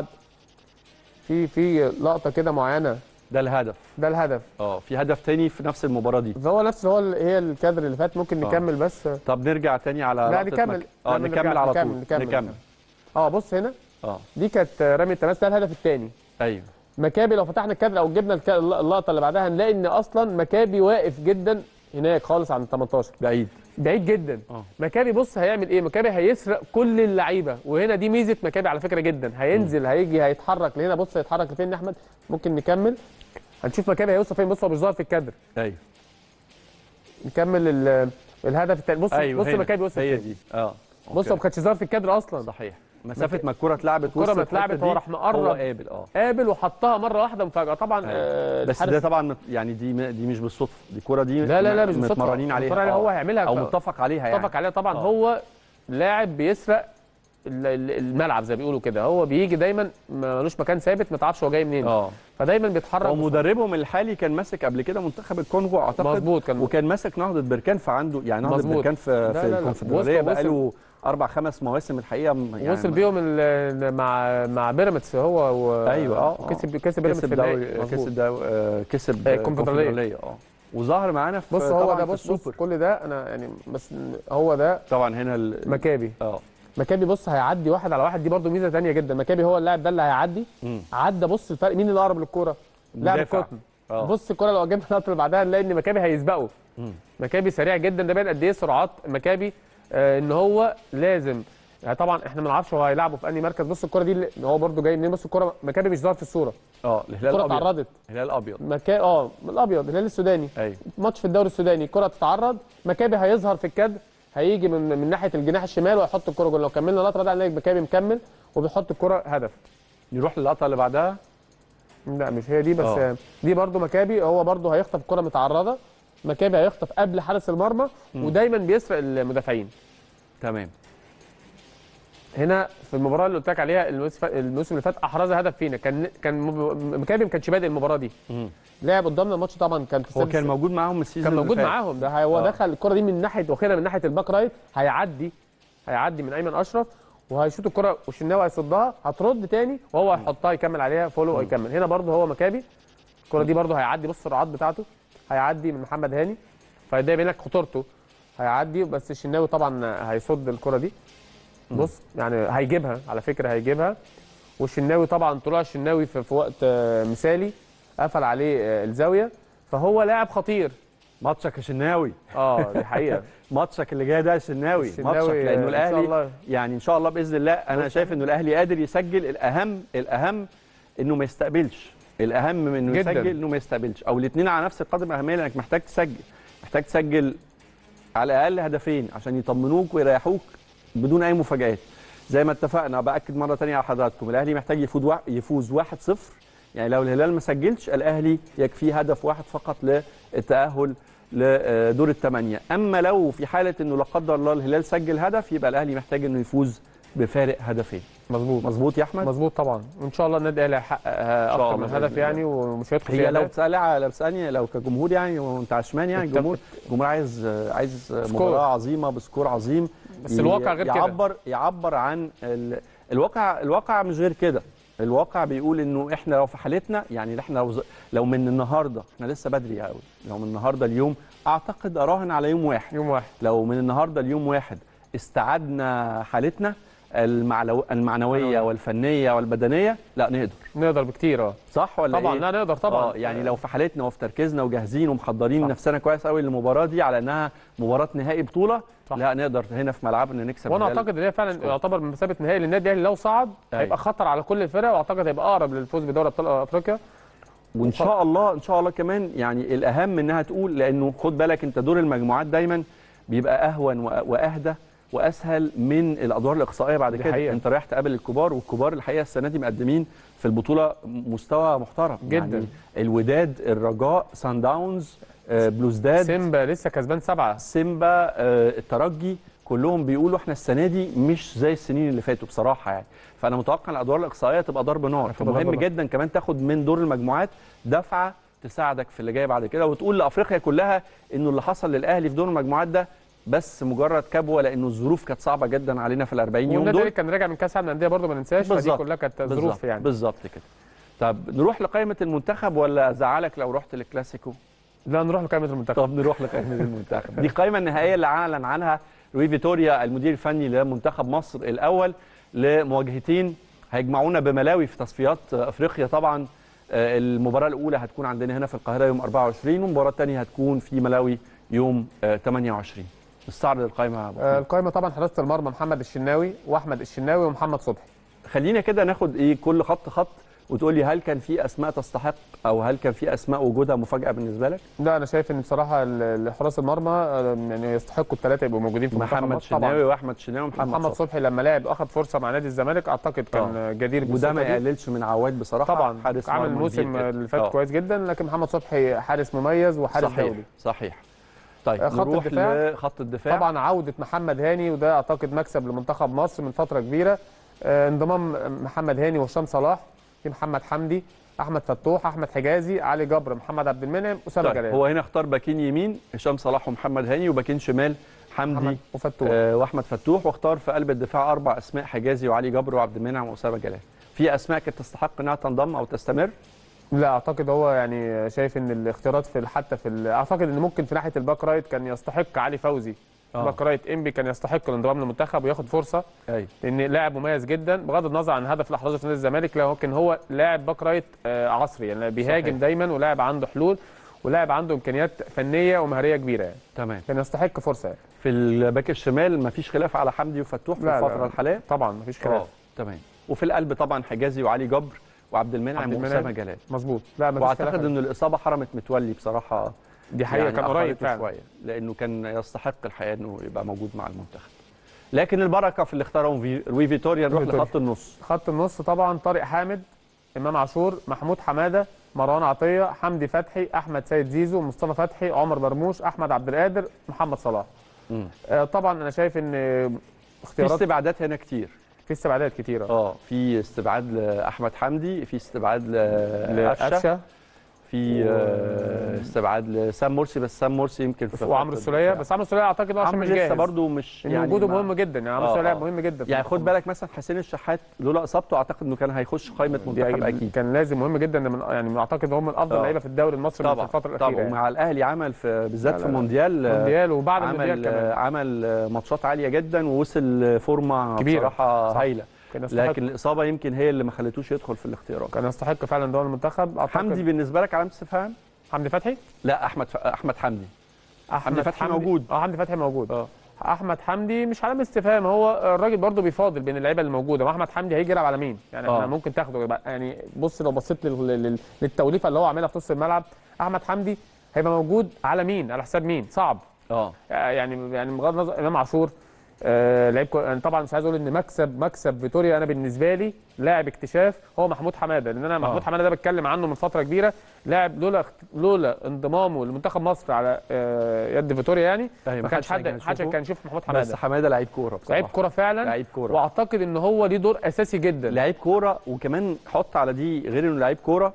في في لقطه كده معينه ده الهدف ده الهدف اه في هدف تاني في نفس المباراه دي فهو نفس هو ال- هي الكادر اللي فات ممكن آه. نكمل بس طب نرجع تاني على لا، لقطة نكمل. مك... اه لا، نكمل نرجع- على نكمل- طول نكمل. نكمل اه بص هنا اه دي كانت رمي التماس ده الهدف الثاني ايوه مكابي لو فتحنا الكادر او جبنا الك- اللقطه اللي بعدها هنلاقي ان اصلا مكابي واقف جدا هناك خالص عند 18 بعيد بعيد جدا اه مكابي بص هيعمل ايه مكابي هيسرق كل اللعيبه وهنا دي ميزه مكابي على فكره جدا هينزل هيجي هيتحرك لهنا بص هيتحرك لفين يا احمد ممكن نكمل هنشوف مكابي هيوصل فين بص هو مش ظاهر في الكادر ايوه نكمل ال- الهدف الثاني بص ايوه بص هنا. مكابي وصل هي فين دي اه بص هو أوكي. ما كانش ظاهر في الكادر اصلا صحيح مسافه ما الكره اتلعبت الكرة وسط ما الحتة اتلعبت هو دي، راح مقرب. هو قابل اه قابل وحطها مره واحده مفاجاه طبعا أيوة. آه بس الحارس- ده طبعا مت- يعني دي م- دي مش بالصدفه دي الكره دي لا لا لا م- مش بالصدفة. متمرنين عليها متمرن عليها، آه. هو هيعملها او ف- متفق عليها يعني اتفق عليها طبعا آه. هو لاعب بيسرق ال- ال- الملعب زي ما بيقولوا كده هو بيجي دايما ملوش مكان ثابت ما تعرفش هو جاي منين اه فدايما بيتحرك هو مدربهم الحالي كان ماسك قبل كده منتخب الكونغو اعتقد مظبوط كان وكان ماسك نهضه بركان فعنده يعني نهضه مظبوط. بركان في لا، في لا، لا. الكونفدراليه وصل- بقاله اربع خمس مواسم الحقيقه م- يعني وصل بيهم ال- مع مع بيراميدز هو و... ايوه اه آه. كسب كسب بيراميدز كسب في النهائي دوري مظبوط. كسب دو... آه، كسب آه، آه، الكونفدرالية. اه وظهر معانا في بص هو طبعاً ده في بص بص السوبر كل ده انا يعني بس هو ده طبعا هنا ال... مكابي اه مكابي بص هيعدي واحد على واحد دي برده ميزه ثانيه جدا مكابي هو اللاعب ده اللي هيعدي مم. عدى بص الفرق مين اللي اقرب للكوره لاعب مدافع. القطن اه بص الكره لو جبنا اللقطه اللي بعدها نلاقي ان مكابي هيسبقه مم. مكابي سريع جدا ده باين قد ايه سرعات مكابي آه ان هو لازم يعني طبعا احنا ما نعرفش هو هيلعبه في انهي مركز بص الكره دي اللي هو برده جاي منين بص الكره مكابي مش ظاهر في الصوره اه الهلال الكره الابيض اتعرضت الهلال الابيض مكا اه الابيض الهلال السوداني ايوه ماتش في الدوري السوداني الكره تتعرض مكابي هيظهر في الكادر هيجي من من ناحيه الجناح الشمال ويحط الكره جول لو كملنا اللقطه بعد هنلاقي مكابي مكمل وبيحط الكره هدف نروح للقطه اللي بعدها لا مش هي دي بس آه. دي برده مكابي هو برده هيخطف الكره متعرضه مكابي هيخطف قبل حارس المرمى ودايما بيسرق المدافعين تمام هنا في المباراه اللي قلت لك عليها الموسم الموسم اللي فات احرز هدف فينا كان كان م- مكابي ما كانش بادئ المباراه دي مم. لعب قدامنا الماتش طبعا كان في هو السادس- كان موجود معاهم السيزون كان اللي موجود فات. معاهم ده هو آه. دخل الكره دي من ناحيه واخدها من ناحيه الباك رايت هيعدي هيعدي من ايمن اشرف وهيشوط الكره والشناوي هيصدها هترد تاني وهو هيحطها يكمل عليها فولو ويكمل هنا برده هو مكابي الكره دي برده هيعدي بص السرعات بتاعته هيعدي من محمد هاني فده يبين لك خطورته هيعدي بس الشناوي طبعا هيصد الكره دي بص يعني هيجيبها على فكره هيجيبها والشناوي طبعا طلوع الشناوي في, في وقت آه، مثالي قفل عليه آه، الزاويه فهو لاعب خطير ماتشك يا شناوي اه دي حقيقه ماتشك اللي جاي ده يا شناوي الشناوي، ماتشك آه، لانه إن شاء الاهلي الله. يعني ان شاء الله باذن الله انا بص شايف انه الاهلي قادر يسجل الاهم الاهم انه ما يستقبلش الاهم من انه جداً. يسجل انه ما يستقبلش او الاثنين على نفس القدر من الاهميه لانك محتاج تسجل محتاج تسجل على الاقل هدفين عشان يطمنوك ويريحوك بدون اي مفاجات زي ما اتفقنا باكد مره ثانيه على حضراتكم الاهلي محتاج يفوز وا- يفوز 1-0 يعني لو الهلال ما سجلش الاهلي يكفيه هدف واحد فقط للتاهل لدور الثمانيه اما لو في حاله انه لا قدر الله الهلال سجل هدف يبقى الاهلي محتاج انه يفوز بفارق هدفين مظبوط مظبوط يا احمد مظبوط طبعا وان شاء الله النادي الاهلي هيحقق آه، شاء اكتر من الله هدف بإذن يعني ومش هيدخل هي فيها لو أهداف. تسالي لو تسالني لو كجمهور يعني وانت عشمان يعني الت- الجمهور الجمهور عايز عايز مباراه عظيمه بسكور عظيم بس ي- الواقع غير كده. يعبر يعبر عن ال... الواقع الواقع مش غير كده الواقع بيقول انه احنا لو في حالتنا يعني احنا لو ز- لو من النهارده احنا لسه بدري قوي لو من النهارده اليوم اعتقد اراهن على يوم واحد يوم واحد لو من النهارده اليوم واحد استعدنا حالتنا المعلو... المعنويه والفنيه والبدنيه لا نقدر نقدر بكتير اه صح ولا طبعا إيه؟ لا نقدر طبعا آه يعني لو في حالتنا وفي تركيزنا وجاهزين ومحضرين صح. نفسنا كويس قوي للمباراه دي على انها مباراه نهائي بطوله صح. لا نقدر هنا في ملعبنا نكسب وانا الهلال. اعتقد ان هي فعلا سكور. يعتبر بمثابه نهائي للنادي الاهلي لو صعد أيوة. هيبقى خطر على كل الفرق واعتقد هيبقى اقرب للفوز بدوري ابطال افريقيا وان شاء الله ان شاء الله كمان يعني الاهم انها تقول لانه خد بالك انت دور المجموعات دايما بيبقى اهون وأ- واهدى واسهل من الادوار الاقصائيه بعد دي كده حقيقة. انت رايح تقابل الكبار والكبار الحقيقه السنه دي مقدمين في البطوله مستوى محترم جداً. يعني الوداد الرجاء سان داونز آه، بلوزداد سيمبا لسه كسبان سبعه سيمبا آه، الترجي كلهم بيقولوا احنا السنه دي مش زي السنين اللي فاتوا بصراحه يعني فانا متوقع الادوار الاقصائيه تبقى ضرب نار هتبقى فمهم ضرب نار. جدا كمان تاخد من دور المجموعات دفعه تساعدك في اللي جاي بعد كده وتقول لافريقيا كلها انه اللي حصل للاهلي في دور المجموعات ده بس مجرد كبوه لانه الظروف كانت صعبه جدا علينا في ال 40 يوم والنادي دول الأهلي كان راجع من كاس العالم للانديه برضه ما ننساش فدي بالظبط. كلها كانت بالظبط. ظروف يعني بالظبط كده طب نروح لقائمه المنتخب ولا ازعلك لو رحت للكلاسيكو لا نروح لقائمه المنتخب طب نروح لقائمه المنتخب دي القائمه النهائيه اللي اعلن عنها لوي فيتوريا المدير الفني لمنتخب مصر الاول لمواجهتين هيجمعونا بملاوي في تصفيات افريقيا طبعا آه، المباراه الاولى هتكون عندنا هنا في القاهره يوم 24 والمباراه الثانيه هتكون في ملاوي يوم آه، 28 استعرض القائمه يا أبو آه، حميد. القائمه طبعا حراسه المرمى محمد الشناوي واحمد الشناوي ومحمد صبحي خلينا كده ناخد ايه كل خط خط وتقول لي هل كان في اسماء تستحق او هل كان في اسماء وجودها مفاجاه بالنسبه لك لا انا شايف ان بصراحه ال- ال- حراس المرمى آه، يعني يستحقوا الثلاثه يبقوا موجودين في منتخب محمد مصر طبعاً. شناوي واحمد شناوي ومحمد محمد صبحي صبحي لما لعب واخد فرصه مع نادي الزمالك اعتقد كان جدير وده بالثقة ما دي. يقللش من عواد بصراحه طبعا حارس عمل مرمى الموسم كبير جداً. اللي فات آه. كويس جدا لكن محمد صبحي حارس مميز وحارس صحيح دولي صحيح طيب آه، خط نروح الدفاع. لخط الدفاع طبعا عوده محمد هاني وده اعتقد مكسب لمنتخب مصر من فتره كبيره آه، انضمام محمد هاني وهشام صلاح في محمد حمدي احمد فتوح احمد حجازي علي جبر محمد عبد المنعم اسامه طيب جلال هو هنا اختار باكين يمين هشام صلاح ومحمد هاني وباكين شمال حمدي محمد وفتوح آه واحمد فتوح واختار في قلب الدفاع اربع اسماء حجازي وعلي جبر وعبد المنعم واسامه جلال في اسماء كانت تستحق انها تنضم او تستمر لا اعتقد هو يعني شايف ان الاختيارات في حتى في ال- اعتقد ان ممكن في ناحيه الباك رايت كان يستحق علي فوزي آه. باك رايت انبي كان يستحق الانضمام للمنتخب وياخد فرصه ايوه لان لاعب مميز جدا بغض النظر عن الهدف اللي احرزه في نادي الزمالك لكن هو لاعب باك رايت آه، عصري يعني بيهاجم صحيح. دايما ولاعب عنده حلول ولاعب عنده امكانيات فنيه ومهاريه كبيره يعني تمام كان يستحق فرصه يعني. في الباك الشمال مفيش خلاف على حمدي وفتوح في لا، لا، الفتره لا. الحاليه طبعا مفيش اه خلاف تمام وفي القلب طبعا حجازي وعلي جبر وعبد المنعم عبد المنعم. واسامه جلال مظبوط لا مفيش خلاف واعتقد ان الاصابه حرمت متولي بصراحه دي حقيقه يعني كان قريب أخرته فعلا شويه لانه كان يستحق الحقيقه انه يبقى موجود مع المنتخب لكن البركه في اللي اختارهم في روي فيتوريا نروح فيتوريا. لخط النص خط النص طبعا طارق حامد امام عاشور محمود حماده مروان عطيه حمدي فتحي احمد سيد زيزو مصطفى فتحي عمر مرموش احمد عبد القادر محمد صلاح مم. آه، طبعا انا شايف ان في اختيارات استبعادات هنا كتير في استبعادات كتيره اه في استبعاد لاحمد حمدي في استبعاد لقفشه لقفشه في آه، استبعاد لسام مرسي بس سام مرسي يمكن في وعمرو خط السوليه الدفاع. بس عمرو السوليه اعتقد هو عشان عمرو مش لسه جاهز برضه مش ان يعني وجوده ما- مهم جدا يعني عمرو آه، السوليه آه. مهم جدا في يعني خد المنتخب. بالك مثلا حسين الشحات لولا اصابته اعتقد انه كان هيخش قائمه دي منتخب أكيد. اكيد كان لازم مهم جدا من يعني من اعتقد هو من افضل آه. اللعيبه في الدوري المصري طبعا في الفتره الاخيره طبعا يعني. ومع الاهلي عمل في بالذات لا، في لا، لا. مونديال آه، مونديال وبعد المونديال عمل كمان عمل ماتشات عاليه جدا ووصل فورمه كبيرة. بصراحه صح. هايله كان يستحق لكن الاصابه يمكن هي اللي ما خلتوش يدخل في الاختيارات كان يستحق فعلا دوري المنتخب أعتقد حمدي بالنسبه لك علامه استفهام حمدي فتحي لا احمد ف... احمد حمدي احمد فتحي حمدي- موجود. اه حمدي فتحي موجود اه احمد حمدي مش علامه استفهام هو الراجل برضه بيفاضل بين اللعيبه اللي موجوده واحمد حمدي هيجي يلعب على مين يعني احنا آه. ممكن تاخده يبقى يعني بص لو بصيت لل- لل- للتوليفه اللي هو عاملها في نص الملعب احمد حمدي هيبقى موجود على مين على حساب مين صعب اه يعني يعني بغض النظر امام عاشور آه لعيب كو... انا طبعا مش عايز اقول ان مكسب مكسب فيتوريا انا بالنسبه لي لاعب اكتشاف هو محمود حماده لان انا محمود حماده ده بتكلم عنه من فتره كبيره لاعب لولا اخت- لولا انضمامه لمنتخب مصر على آه يد فيتوريا يعني أيوة، ما كانش محدش حد كان حد يشوفه. كان يشوف محمود بس حماده حماده لعيب كوره بصراحه لعيب كوره فعلا لعيب كوره واعتقد ان هو ليه دور اساسي جدا لعيب كوره وكمان حط على دي غير انه لعيب كوره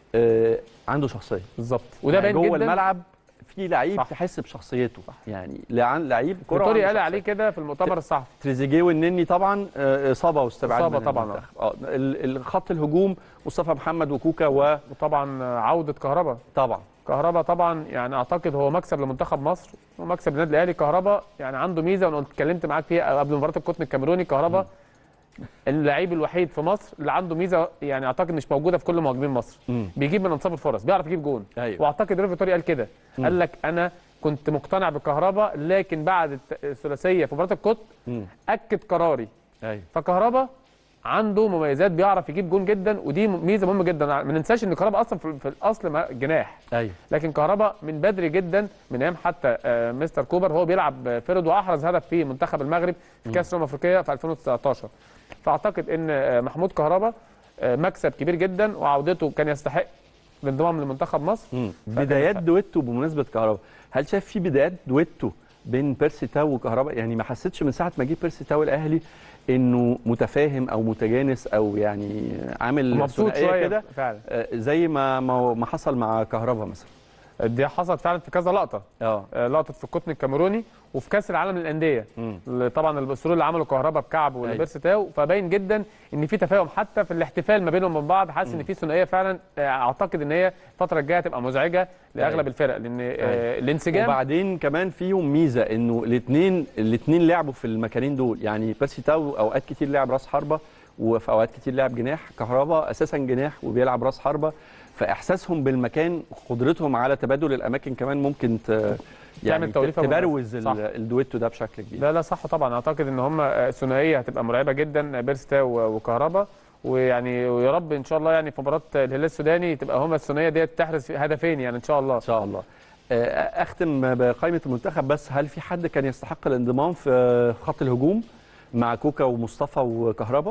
آه عنده شخصيه بالظبط وده يعني باين جوه جدا الملعب في لعيب صح. تحس بشخصيته يعني لعن لعيب كوره فيتوريا وعنده قال عليه شخصية. كده في المؤتمر الصحفي تريزيجيه والنني طبعا آه، اصابه واستبعاد إصابة من طبعاً، المنتخب. اه ال- الخط الهجوم مصطفى محمد وكوكا وطبعا وطبعا عوده كهربا كهربا طبعا يعني اعتقد هو مكسب لمنتخب مصر ومكسب للنادي الاهلي كهربا يعني عنده ميزه وانا اتكلمت معاك فيها قبل مباراه القطن الكاميروني كهربا اللعيب الوحيد في مصر اللي عنده ميزه يعني اعتقد مش موجوده في كل مهاجمين مصر مم. بيجيب من انصاف الفرص بيعرف يجيب جون ايوه واعتقد ريفي فيتوريا قال كده قال لك انا كنت مقتنع بكهربا لكن بعد الت- الثلاثيه في مباراه القطن مم. اكد قراري ايوه فكهربا عنده مميزات بيعرف يجيب جون جدا ودي ميزه مهمه جدا ما ننساش ان كهربا اصلا في في الاصل ما- جناح ايوه لكن كهربا من بدري جدا من ايام حتى آه، مستر كوبر هو بيلعب فرد واحرز هدف في منتخب المغرب في كاس الامم الافريقيه في 2019 فاعتقد ان آه، محمود كهربا آه، مكسب كبير جدا وعودته كان يستحق الانضمام لمنتخب مصر مم. فكان بدايات يستحق. دويتو بمناسبه كهربا هل شايف في بدايات دويتو بين بيرسي تاو وكهربا يعني ما حسيتش من ساعه ما جه بيرسي تاو الاهلي انه متفاهم او متجانس او يعني عامل مبسوط ثنائية شويه كده فعلا آه، زي ما ما ما حصل مع كهربا مثلا دي حصلت فعلا في كذا لقطه اه آه، لقطه في القطن الكاميروني وفي كاس العالم للانديه مم. اللي طبعا السرور اللي عمله كهربا بكعب ولبيرس تاو فباين جدا ان في تفاهم حتى في الاحتفال ما بينهم وبين بعض حاسس ان في ثنائيه فعلا آه، اعتقد ان هي الفتره الجايه هتبقى مزعجه لاغلب أيوة. الفرق لان أيوة. آه، الانسجام وبعدين كمان فيهم ميزه انه الاثنين الاثنين لعبوا في المكانين دول يعني بيرسي تاو اوقات كتير لعب راس حربه وفي اوقات كتير لعب جناح كهربا اساسا جناح وبيلعب راس حربه فاحساسهم بالمكان قدرتهم على تبادل الاماكن كمان ممكن ت يعني توليفة تبروز مميزة. ال- صح. الدويتو ده بشكل كبير لا لا صح طبعا اعتقد ان هم آه، ثنائيه هتبقى مرعبه جدا بيرس تاو وكهربا ويعني ويا رب ان شاء الله يعني في مباراه الهلال السوداني تبقى هم الثنائيه ديت تحرز في هدفين يعني ان شاء الله ان شاء الله آه، اختم بقائمه المنتخب بس هل في حد كان يستحق الانضمام في خط الهجوم مع كوكا ومصطفى وكهربا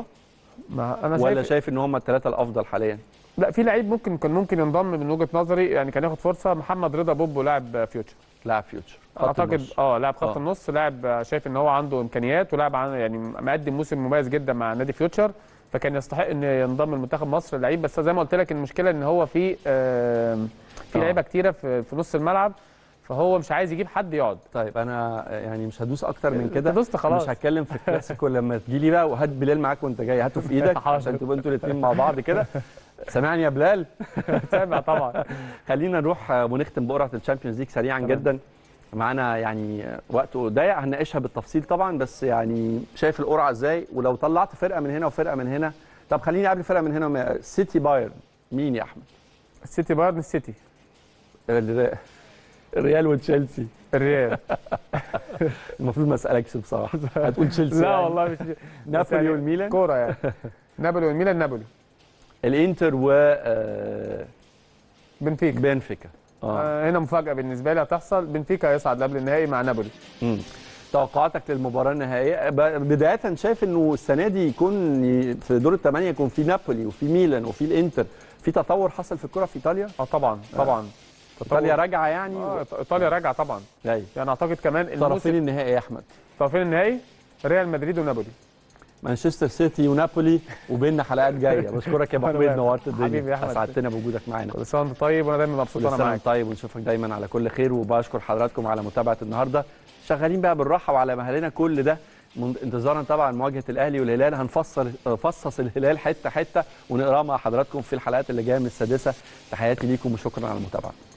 ما انا ولا شايف شايف ان هم الثلاثه الافضل حاليا لا في لعيب ممكن كان ممكن ينضم من وجهه نظري يعني كان ياخد فرصه محمد رضا بوبو لاعب فيوتشر لاعب فيوتشر خط اعتقد النص. اه لاعب خط آه. النص لاعب شايف ان هو عنده امكانيات ولاعب عن- يعني مقدم موسم مميز جدا مع نادي فيوتشر فكان يستحق ان ينضم لمنتخب مصر لعيب بس زي ما قلت لك المشكله ان هو في آم، في آه. لعيبه كتيره في, في نص الملعب فهو مش عايز يجيب حد يقعد طيب انا يعني مش هدوس اكتر من كده أنت دوست خلاص. مش هتكلم في الكلاسيكو لما تجي لي بقى وهات بلال معاك وانت جاي هاته في ايدك حاضر. عشان تبقوا انتوا الاثنين مع بعض كده سامعني يا بلال سامع طبعا خلينا نروح آه، ونختم بقرعه الشامبيونز ليج سريعا تمام. جدا معانا يعني آه، وقت ضيق هنناقشها بالتفصيل طبعا بس يعني شايف القرعه ازاي ولو طلعت فرقه من هنا وفرقه من هنا طب خليني قبل فرقه من هنا وما- سيتي بايرن مين يا احمد السيتي بايرن السيتي الر- الريال وتشيلسي الريال المفروض ما اسالكش بصراحه هتقول تشيلسي لا يعني. والله مش بس نابولي يعني والميلان كوره يعني نابولي والميلان نابولي الانتر و آه، بنفيكا بنفيكا اه آه هنا مفاجاه بالنسبه لي هتحصل بنفيكا هيصعد قبل النهائي مع نابولي مم. توقعاتك للمباراه النهائيه ب- بدايه شايف انه السنه دي يكون ي- في دور الثمانيه يكون في نابولي وفي ميلان وفي الانتر في تطور حصل في الكره في ايطاليا اه طبعا طبعا ايطاليا راجعه يعني آه إيط- ايطاليا راجعه طبعا ايوه يعني اعتقد كمان طرفين الموسم النهائي يا احمد طرفين النهائي ريال مدريد ونابولي مانشستر سيتي ونابولي وبيننا حلقات جايه بشكرك يا ابو وأنا حميد بقى. نورت الدنيا حبيبي يا أحمد. اسعدتنا بوجودك معانا كل سنه وانت طيب وانا دايما مبسوط كل وانا سنه معاك وانت طيب ونشوفك دايما على كل خير وبشكر حضراتكم على متابعه النهارده شغالين بقى بالراحه وعلى مهلنا كل ده من- انتظارا طبعا مواجهه الاهلي والهلال هنفصل فصص الهلال حته حته ونقراه مع حضراتكم في الحلقات اللي جايه من السادسه تحياتي ليكم وشكرا على المتابعه